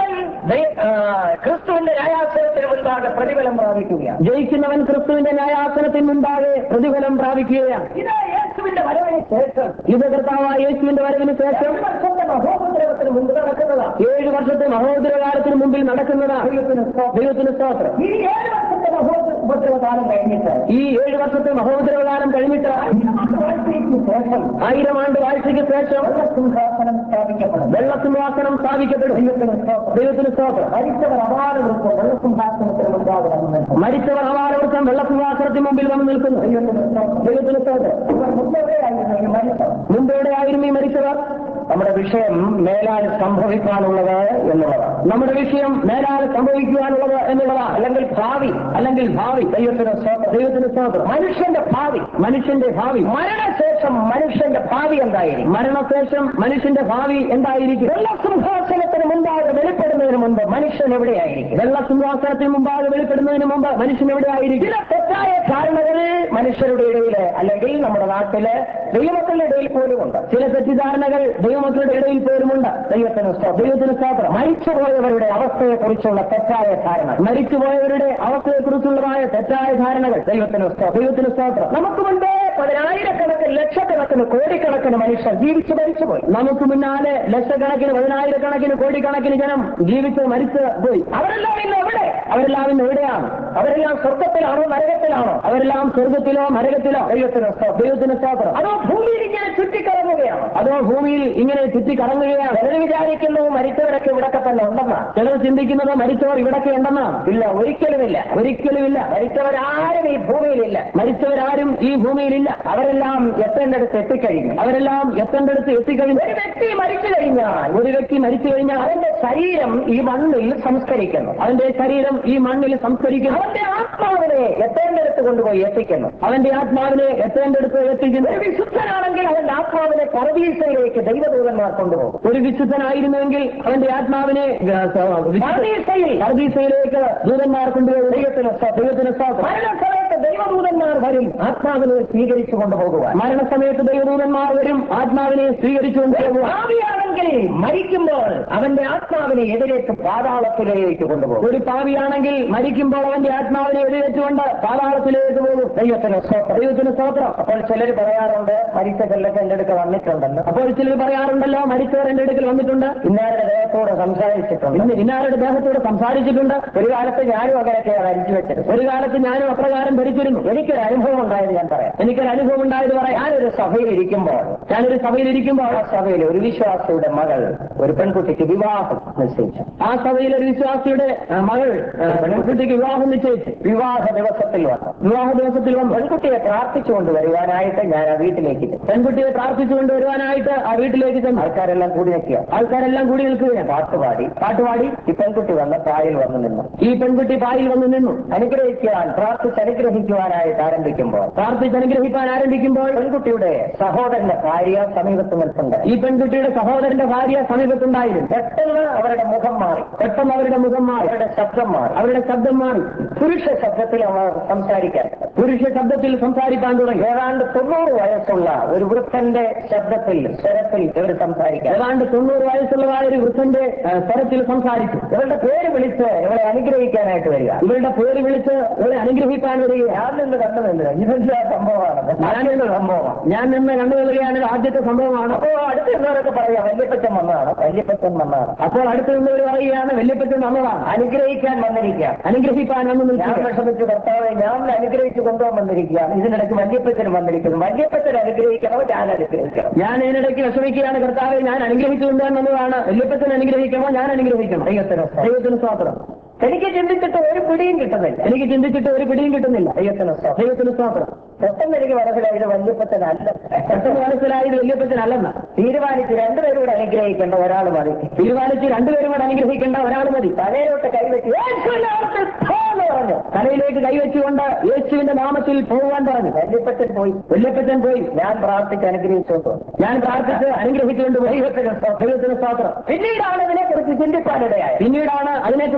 S1: ദൈ- ആ, ക്രിസ്തുവിന്റെ ന്യായാസനത്തിന് മുൻപാകെ പ്രതിഫലം പ്രാപിക്കുകയാണ്
S2: ജയിക്കുന്നവൻ ക്രിസ്തുവിന്റെ ന്യായാസനത്തിന് മുൻപാകെ പ്രതിഫലം പ്രാപിക്കുകയാണ്
S1: ഇത് യേശുവിന്റെ വരവിന് ശേഷം
S2: ഇത് കർത്താവായ യേശുവിന്റെ വരവിന് ശേഷം
S1: ഒരു വർഷത്തെ മഹോപദ്രവത്തിന് മുൻപ് നടക്കുന്നതാണ്
S2: ഏഴ് വർഷത്തെ മഹോദരകാലത്തിന് മുമ്പിൽ നടക്കുന്നതാണ് ദൈവത്തിന് സ്തോത്രം
S1: ഈ ഏഴ് വർഷത്തെ മഹോപദ്രവകാലം കഴിഞ്ഞിട്ട്
S2: ഈ ഏഴ് വർഷത്തെ മഹോദരകാലം കഴിഞ്ഞിട്ട്
S1: ആഴ്ചയ്ക്ക് ശേഷം
S2: ആയിരം ആണ്ട് വാഴ്ചയ്ക്ക് ശേഷം
S1: സിംഹാസനം സ്ഥാപിക്കപ്പെടും
S2: വെള്ളസിംഹാസനം സ്ഥാപിക്കപ്പെടും ദൈവത്തിന് സ്തോത്രം
S1: മരിച്ചവർ അപാരവൃത്തം വെള്ളസിംഹാസനത്തിന് മുൻപാകെ വന്നു നിൽക്കും
S2: മരിച്ചവർ അപാരവൃത്തം വെള്ളസിംഹാസനത്തിന് മുമ്പിൽ വന്ന് നിൽക്കുന്നു ദൈവത്തിന് സ്തോത്രം
S1: ഇവർ മുമ്പെവിടെയായിരുന്നു ഈ മരിച്ചവർ
S2: മുമ്പെവിടെ ആയിരുന്നു ഈ മരിച്ചവർ
S1: നമ്മുടെ വിഷയം മേലാൽ സംഭവിക്കാനുള്ളത് എന്നുള്ളതാണ്
S2: നമ്മുടെ വിഷയം മേലാൽ സംഭവിക്കുവാനുള്ളത് എന്നുള്ളതാണ് അല്ലെങ്കിൽ ഭാവി അല്ലെങ്കിൽ ഭാവി ദൈവത്തിന് സ്തോത്രം ദൈവത്തിന് സ്തോത്രം
S1: മനുഷ്യന്റെ ഭാവി
S2: മനുഷ്യന്റെ ഭാവി
S1: മരണശേഷം മനുഷ്യന്റെ ഭാവി എന്തായിരിക്കും
S2: മരണശേഷം മനുഷ്യന്റെ ഭാവി എന്തായിരിക്കും
S1: വെള്ളസിംഹാസനത്തിന് മുൻപാകെ വെളിപ്പെടുന്നതിന് മുൻപ് മനുഷ്യൻ എവിടെയായിരിക്കും
S2: വെള്ളസിംഹാസനത്തിന് മുമ്പാകെ വെളിപ്പെടുന്നതിന് മുമ്പ് മനുഷ്യൻ എവിടെയായിരിക്കും
S1: ചില തെറ്റായ ധാരണകൾ മനുഷ്യരുടെ ഇടയിൽ അല്ലെങ്കിൽ നമ്മുടെ നാട്ടില് ദൈവമക്കളുടെ ഇടയിൽ പോലും ഉണ്ട്
S2: ചില തെറ്റിദ്ധാരണകൾ ദൈവമക്കളുടെ ഇടയിൽ പോലുമുണ്ട്
S1: ദൈവത്തിന് സ്തോത്രം.
S2: ദൈവത്തിന് സ്തോത്രം
S1: മരിച്ചുപോയവരുടെ അവസ്ഥയെക്കുറിച്ചുള്ള തെറ്റായ ധാരണ
S2: മരിച്ചുപോയവരുടെ അവസ്ഥയെക്കുറിച്ചുള്ളതായ തെറ്റായ ധാരണകൾ
S1: ദൈവത്തിന് സ്തോത്രം.
S2: ദൈവത്തിന് സ്തോത്രം
S1: നമുക്ക് മുൻപേ പതിനായിരക്കണക്കിന് ലക്ഷക്കണക്കിന് കോടിക്കണക്കിന് മനുഷ്യർ ജീവിച്ചു മരിച്ചുപോയി
S2: നമുക്ക് മുന്നാലെ ലക്ഷക്കണക്കിന് പതിനായിരക്കണക്കിന് കോടിക്കണക്കിന് ജനം ജീവിച്ച് മരിച്ച് പോയി
S1: അവരെല്ലാം ഇന്ന് എവിടെ
S2: അവരെല്ലാം ഇന്ന് എവിടെയാണ്
S1: അവരെല്ലാം സ്വർഗത്തിലാണോ നരകത്തിലാണോ
S2: അവരെല്ലാം സ്വർഗത്തിലോ നരകത്തിലോ
S1: ദൈവത്തിന് സ്തോത്രം.
S2: ദൈവത്തിന് സ്തോത്രം
S1: അതോ ഭൂമിയിൽ ഇങ്ങനെ ചുറ്റിക്കറങ്ങുകയാണ്
S2: അതോ ഭൂമിയിൽ ഇങ്ങനെ ചുറ്റിക്കറങ്ങുകയാണ്
S1: ചിലർ വിചാരിക്കുന്നു മരിച്ചവരൊക്കെ ഇവിടൊക്കെ തന്നെ ഉണ്ടെന്നാണ്
S2: ചിലർ ചിന്തിക്കുന്നത് മരിച്ചവർ ഇവിടൊക്കെ ഉണ്ടെന്നാണ്
S1: ഇല്ല ഒരിക്കലുമില്ല
S2: ഒരിക്കലുമില്ല
S1: മരിച്ചവരാരും ഈ ഭൂമിയിലില്ല
S2: മരിച്ചവരാരും ഈ ഭൂമിയിലില്ല
S1: അവരെല്ലാം എത്തേണ്ടടുത്ത് എത്തിക്കഴിഞ്ഞു
S2: അവരെല്ലാം എത്തേണ്ടടുത്ത് എത്തിക്കഴിഞ്ഞു
S1: ഒരു വ്യക്തി മരിച്ചു കഴിഞ്ഞാൽ
S2: ഒരു വ്യക്തി മരിച്ചു കഴിഞ്ഞാൽ
S1: അവന്റെ ശരീരം ഈ മണ്ണിൽ സംസ്കരിക്കുന്നു
S2: അവന്റെ ശരീരം ഈ മണ്ണിൽ സംസ്കരിക്കുന്നു
S1: അവന്റെ ആത്മാവിനെ എത്തേണ്ടടുത്ത് കൊണ്ടുപോയി എത്തിക്കുന്നു
S2: അവന്റെ ആത്മാവിനെ എത്തേണ്ടടുത്ത് എത്തിക്കുന്നു
S1: ഒരു വിശുദ്ധനാണെങ്കിൽ അവന്റെ ആത്മാവിനെ പരദീസയിലേക്ക് ദൈവദൂതന്മാർ കൊണ്ടുപോകും
S2: ഒരു വിശുദ്ധനായിരുന്നുവെങ്കിൽ അവന്റെ ആത്മാവിനെ ആ, സ- വിശുദ്ധ-
S1: പരദീസയിൽ
S2: പർദീസയിലേക്ക് ദൂതന്മാർ കൊണ്ടുപോകും ദൈവത്തിന് സ്തോ- ദൈവത്തിന് സ്തോത്രം.
S1: മരണസമയത്ത് ദൈവദൂതന്മാർ വരും ആത്മാവിനെ സ്വീകരിച്ചു കൊണ്ടുപോകുവാൻ
S2: മരണസമയത്ത് ദൈവദൂതന്മാർ വരും ആത്മാവിനെ സ്വീകരിച്ചുകൊണ്ട് പോകുക
S1: ഭാവിയാണെങ്കിൽ മരിക്കുമ്പോൾ അവന്റെ ആത്മാവിനെ എതിരേറ്റ് പാതാളത്തിലേക്ക് കൊണ്ടുപോകും
S2: ഒരു പാവിയാണെങ്കിൽ മരിക്കുമ്പോൾ അവന്റെ ആത്മാവിനെ എതിരേറ്റുകൊണ്ട് പാതാളത്തിലേക്ക് പോകും
S1: ദൈവത്തിന് സ്തോത്രം.
S2: ദൈവത്തിന് സ്തോത്രം
S1: അപ്പോൾ ചിലർ പറയാറുണ്ട് മരിച്ച ചെല്ലൊക്കെ എന്റെ അടുത്ത് വന്നിട്ടുണ്ടെന്ന്
S2: അപ്പോൾ ചിലർ പറയാറുണ്ടല്ലോ മരിച്ചവർ എന്റെ അടുക്കൽ വന്നിട്ടുണ്ട്
S1: ഇന്നാരുടെ ദേഹത്തോട് സംസാരിച്ചിട്ടുണ്ട്
S2: ഇന്ന് ഇന്നാരുടെ ദേഹത്തോട് സംസാരിച്ചിട്ടുണ്ട്
S1: ഒരു കാലത്ത് ഞാനും അങ്ങനെയൊക്കെയാണ് അരിച്ചു വെച്ചത്
S2: ഒരു കാലത്ത് ഞാനും അപ്രകാരം ധരിച്ചിരുന്നു
S1: എനിക്കൊരു അനുഭവം ഉണ്ടായത് ഞാൻ പറയാം
S2: എനിക്കൊരു അനുഭവം ഉണ്ടായത് പറയാം
S1: ഞാനൊരു സഭയിൽ ഇരിക്കുമ്പോൾ
S2: ഞാനൊരു സഭയിൽ ഇരിക്കുമ്പോൾ
S1: ആ സഭയിൽ ഒരു വിശ്വാസിയുടെ മകൾ ഒരു പെൺകുട്ടിക്ക് വിവാഹം നിശ്ചയിച്ചു
S2: ആ സഭയിൽ ഒരു വിശ്വാസിയുടെ ആ, മകൾ ആ, പെൺകുട്ടിക്ക് വിവാഹം നിശ്ചയിച്ചു
S1: വിവാഹ ദിവസത്തിൽ വന്നു
S2: വിവാഹ ദിവസത്തിൽ വന്നു
S1: പെൺകുട്ടിയെ പ്രാർത്ഥിച്ചുകൊണ്ട് വരുവാനായിട്ട് ഞാൻ ആ വീട്ടിലേക്ക് ചെന്നു.
S2: പെൺകുട്ടിയെ പ്രാർത്ഥിച്ചുകൊണ്ട് വരുവാനായിട്ട് ആ വീട്ടിലേക്ക് ചെന്നു
S1: ആൾക്കാരെല്ലാം കൂടി നിൽക്കുക
S2: ആൾക്കാരെല്ലാം കൂടി നിൽക്കുകയാണ്
S1: പാട്ടുപാടി
S2: പാട്ടുപാടി
S1: ഈ പെൺകുട്ടി വന്ന് പായിൽ വന്ന് നിന്നു
S2: ഈ പെൺകുട്ടി പായിൽ വന്ന് നിന്നു
S1: അനുഗ്രഹിക്കുവാൻ പ്രാർത്ഥിച്ച് അനുഗ്രഹിക്കുവാനായിട്ട് ആരംഭിക്കുമ്പോൾ
S2: പ്രാർത്ഥിച്ച് അനുഗ്രഹിക്കാൻ ആരംഭിക്കുമ്പോൾ
S1: പെൺകുട്ടിയുടെ സഹോദരന്റെ ഭാര്യ സമീപത്ത് നിൽപ്പുണ്ട്
S2: ഈ പെൺകുട്ടിയുടെ സഹോദരന്റെ ഭാര്യ സമീപത്തുണ്ടായിരുന്നു
S1: പെട്ടെന്ന് അവരുടെ മുഖം മാറി
S2: പെട്ടെന്ന് അവരുടെ മുഖം മാറി
S1: അവരുടെ ശബ്ദം മാറി
S2: അവരുടെ ശബ്ദം മാറി
S1: പുരുഷ ശബ്ദത്തിൽ അവർ സംസാരിക്കാൻ
S2: പുരുഷ ശബ്ദത്തിൽ സംസാരിക്കാൻ തുടങ്ങി
S1: ഏതാണ്ട് തൊണ്ണൂറ് വയസ്സുള്ള ഒരു വൃദ്ധന്റെ ശബ്ദത്തിൽ സ്വരത്തിൽ ഇവർ സംസാരിക്കാൻ
S2: ഏതാണ്ട് തൊണ്ണൂറ് വയസ്സുള്ളതായ ഒരു വൃദ്ധന്റെ ആ, സ്വരത്തിൽ സംസാരിച്ചു
S1: ഇവരുടെ പേര് വിളിച്ച് ഇവരെ അനുഗ്രഹിക്കാനായിട്ട് വരിക
S2: ഇവരുടെ പേര് വിളിച്ച് ഇവരെ അനുഗ്രഹിക്കാൻ വരികയാണ്
S1: ഞാൻ നിന്ന് കണ്ടു നിന്ന് ഇതെന്താ സംഭവമാണ് ഞാനിന്ന് സംഭവമാണ്
S2: ഞാൻ നിന്ന് കണ്ടുവരികയാണ് ഇത് ആദ്യത്തെ സംഭവമാണ്
S1: അപ്പോ അടുത്ത് നിന്നവരൊക്കെ പറയാം വല്യപ്പച്ചൻ വന്നതാണ് വല്യപ്പച്ചൻ വന്നതാണ്
S2: അപ്പോൾ അടുത്ത് നിന്നവർ പറയുകയാണ് വല്യപ്പച്ചൻ വന്നതാണ്
S1: അനുഗ്രഹിക്കാൻ വന്നിരിക്കാം
S2: അനുഗ്രഹിക്കാൻ വന്ന്
S1: ഞാൻ
S2: നിൽക്കുക
S1: വിഷമിച്ച് കർത്താവെ ഞാൻ അനുഗ്രഹിച്ചു കൊണ്ടുപോകാൻ വന്നിരിക്കുകയാണ് ഇതിനിടയ്ക്ക് വല്യപ്പച്ചൻ വന്നിരിക്കുന്നു വല്യപ്പച്ചൻ അനുഗ്രഹിക്കണോ ഞാൻ അനുഗ്രഹിക്കണം
S2: ഞാൻ ഇതിനിടയ്ക്ക് വിഷമിക്കുകയാണ് കർത്താവെ ഞാൻ അനുഗ്രഹിച്ചുകൊണ്ട് വന്നതാണ് വല്യപ്പച്ചൻ അനുഗ്രഹിക്കണോ ഞാൻ അനുഗ്രഹിക്കണം
S1: ദൈവത്തിന് സ്തോത്രം.
S2: ദൈവത്തിന് സ്വാത്രം
S1: എനിക്ക് ചിന്തിച്ചിട്ട് ഒരു പിടിയും കിട്ടുന്നില്ല
S2: എനിക്ക് ചിന്തിച്ചിട്ട് ഒരു പിടിയും കിട്ടുന്നില്ല
S1: ദൈവത്തിന് സ്തോത്രം.
S2: ദൈവത്തിന് സ്വാത്രം
S1: പെട്ടെന്ന് എനിക്ക് മനസ്സിലായത് വല്യപ്പച്ചനല്ല
S2: പെട്ടെന്ന് മനസ്സിലായത് വല്യപ്പച്ചൻ അല്ലെന്ന
S1: തീരുമാനിച്ച് രണ്ടുപേരും കൂടെ അനുഗ്രഹിക്കേണ്ട ഒരാൾ മതി
S2: തീരുമാനിച്ച് രണ്ടുപേരും കൂടെ അനുഗ്രഹിക്കേണ്ട ഒരാൾ മതി
S1: തലയിലോട്ട് കൈവച്ച് യേശുവിന്റെ നാമത്തിൽ പോ എന്ന് പറഞ്ഞു
S2: തലയിലേക്ക് കൈവച്ചുകൊണ്ട് യേശുവിന്റെ നാമത്തിൽ പോകുവാൻ പറഞ്ഞു
S1: വല്യപ്പച്ചൻ പോയി
S2: വല്യപ്പച്ചൻ പോയി
S1: ഞാൻ പ്രാർത്ഥിച്ച് അനുഗ്രഹിച്ചോണ്ട് വന്നു.
S2: ഞാൻ പ്രാർത്ഥിച്ച് അനുഗ്രഹിച്ചുകൊണ്ട് പോയി ദൈവത്തിന് സ്തോത്രം. ദൈവത്തിന് സ്വാത്രം
S1: പിന്നീടാണ് ഇതിനെക്കുറിച്ച് ചിന്തിക്കാനിടയായത്
S2: പിന്നീടാണ് അതിനെക്കുറിച്ച് ചിന്തിപ്പാൻ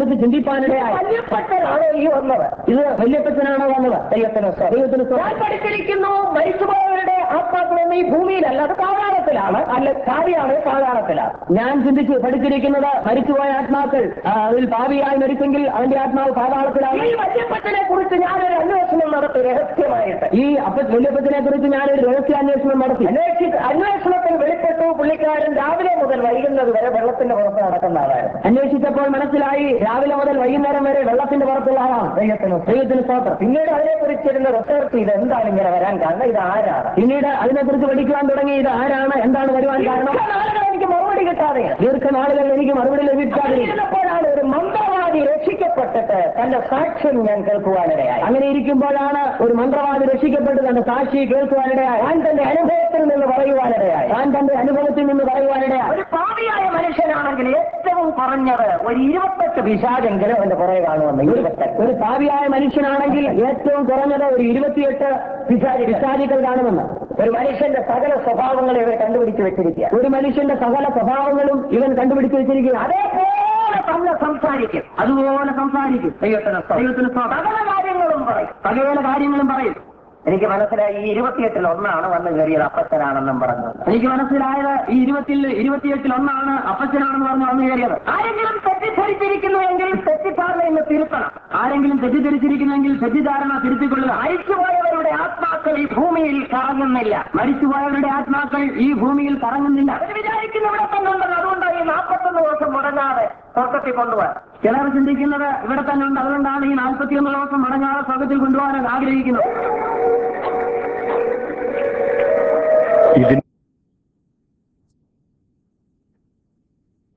S2: ചിന്തിപ്പാനിടയായി
S1: വല്യപ്പച്ചനാണോ ഈ വന്നത്
S2: ഇത് വല്യപ്പച്ചനാണോ വന്നത്
S1: ദൈവത്തിന് സ്തോത്രം.
S2: ദൈവത്തിന് സ്തോത്രം.
S1: ഞാൻ പഠിച്ചിരിക്കുന്നു മരിച്ചുപോയവരുടെ ആത്മാക്കളൊന്നും ഈ ഭൂമിയിലല്ല അത് പാതാളത്തിലാണ് അല്ല ഭാവിയാണ് പാതാളത്തിലാണ്
S2: ഞാൻ ചിന്തിച്ച് പഠിച്ചിരിക്കുന്നത് മരിച്ചുപോയ ആത്മാക്കൾ ആ, അതിൽ ഭാവിയായി മരിച്ചെങ്കിൽ അവന്റെ ആത്മാവ് പാതാളത്തിലാണ്
S1: ഈ വല്യപ്പച്ചനെ കുറിച്ച് ഞാനൊരു അന്വേഷണം നടത്തി രഹസ്യമായിട്ട്
S2: ഈ അപ്പ വല്യപ്പച്ചനെ കുറിച്ച് ഞാനൊരു രഹസ്യാന്വേഷണം നടത്തി
S1: അന്വേഷി അന്വേഷണത്തിൽ വെളിപ്പെട്ടു പുള്ളിക്കാരൻ രാവിലെ മുതൽ വൈകുന്നത് വരെ വെള്ളത്തിന്റെ പുറത്ത് നടക്കുന്ന ആളായിരുന്നു
S2: അന്വേഷിച്ചപ്പോൾ മനസ്സിലായി രാവിലെ മുതൽ വൈകുന്നേരം വരെ വെള്ളത്തിന്റെ പുറത്തുള്ള ആളാണ്
S1: ദൈവത്തിന്
S2: ദൈവത്തിന് സ്തോത്രം
S1: പിന്നീട് അതിനെക്കുറിച്ചിരുന്ന റിസർച്ച് ചെയ്ത് എന്താണ് ഇങ്ങനെ വരാൻ കാരണം ഇത് ആരാണ്
S2: പിന്നീട് അതിനെക്കുറിച്ച് പഠിക്കുവാൻ തുടങ്ങി ഇത് ആരാണ് എന്താണ് വരുവാൻ കാരണം
S1: നാളുകൾ എനിക്ക് മറുപടി കിട്ടാതെ
S2: ദീർഘനാളുകൾ എനിക്ക് മറുപടി ലഭിക്കാതെ
S1: ഇരുന്നപ്പോഴാണ് ഒരു മന്ത്രവാദി രക്ഷിക്കപ്പെട്ടിട്ട് തന്റെ സാക്ഷ്യം ഞാൻ കേൾക്കുവാനിടയായി
S2: അങ്ങനെ ഇരിക്കുമ്പോഴാണ് ഒരു മന്ത്രവാദി രക്ഷിക്കപ്പെട്ട് തന്റെ സാക്ഷി കേൾക്കുവാനിടയായി
S1: ഞാൻ തന്റെ അനുഭവത്തിൽ നിന്ന് പറയുവാനിടയായി
S2: താൻ തന്റെ അനുഭവത്തിൽ നിന്ന് പറയുവാനിടയായി
S1: ഒരു പാപിയായ മനുഷ്യനാണെങ്കിൽ ഏറ്റവും കുറഞ്ഞത് ഒരു ഇരുപത്തെട്ട് പിശാചെങ്കിലും അവന്റെ പുറകെ കാണുമെന്ന് ഇരുപത്തെട്ട്
S2: ഒരു ഭാവിയായ മനുഷ്യനാണെങ്കിൽ ഏറ്റവും കുറഞ്ഞത് ഒരു ഇരുപത്തിയെട്ട് പിശാചി പിശാചികൾ കാണുമെന്ന്
S1: ഒരു മനുഷ്യന്റെ സകല സ്വഭാവങ്ങളെ ഇവർ കണ്ടുപിടിച്ച് വെച്ചിരിക്കുക
S2: ഒരു മനുഷ്യന്റെ സകല സ്വഭാവങ്ങളും ഇവൻ കണ്ടുപിടിച്ചു വെച്ചിരിക്കുക
S1: അതേപോലെ തന്നെ സംസാരിക്കും
S2: അതുപോലെ സംസാരിക്കും
S1: ദൈവത്തിന് സ്തോത്രം.
S2: ദൈവത്തിന് സ്തോത്രം.
S1: സകല കാര്യങ്ങളും പറയും
S2: സകല കാര്യങ്ങളും പറയും
S1: എനിക്ക് മനസ്സിലായി ഈ ഇരുപത്തിയെട്ടിൽ ഒന്നാണ് വന്ന് കയറിയത് അപ്പച്ചനാണെന്നും പറഞ്ഞത്
S2: എനിക്ക് മനസ്സിലായത് ഈ ഇരുപത്തിൽ ഇരുപത്തിയെട്ടിൽ ഒന്നാണ് അപ്പച്ചനാണെന്ന് പറഞ്ഞ് വന്നു കയറിയത്
S1: ആരെങ്കിലും തെറ്റിദ്ധരിച്ചിരിക്കുന്നുവെങ്കിൽ തെറ്റിദ്ധാരണ ഇന്ന് തിരുത്തണം
S2: ആരെങ്കിലും തെറ്റിദ്ധരിച്ചിരിക്കുന്നെങ്കിൽ തെറ്റിദ്ധാരണ തിരുത്തിക്കൊള്ളുക
S1: മരിച്ചുപോയവരുടെ ആത്മാക്കൾ ഈ ഭൂമിയിൽ കറങ്ങുന്നില്ല
S2: മരിച്ചുപോയവരുടെ ആത്മാക്കൾ ഈ ഭൂമിയിൽ കറങ്ങുന്നില്ല
S1: അവർ വിചാരിക്കുന്ന ഇവിടെ തന്നെ ഉണ്ടെന്ന് അതുകൊണ്ടാണ് ഈ നാൽപ്പത്തൊന്ന് ദിവസം മുടങ്ങാതെ സ്വർഗത്തിൽ കൊണ്ടുപോകാൻ
S2: ചിലർ ചിന്തിക്കുന്നത് ഇവിടെ തന്നെ ഉണ്ട് അതുകൊണ്ടാണ് ഈ നാൽപ്പത്തിയൊന്ന് ദിവസം മടങ്ങാതെ സ്വർഗത്തിൽ കൊണ്ടുപോകാൻ ആഗ്രഹിക്കുന്നത്
S3: ഇതിന്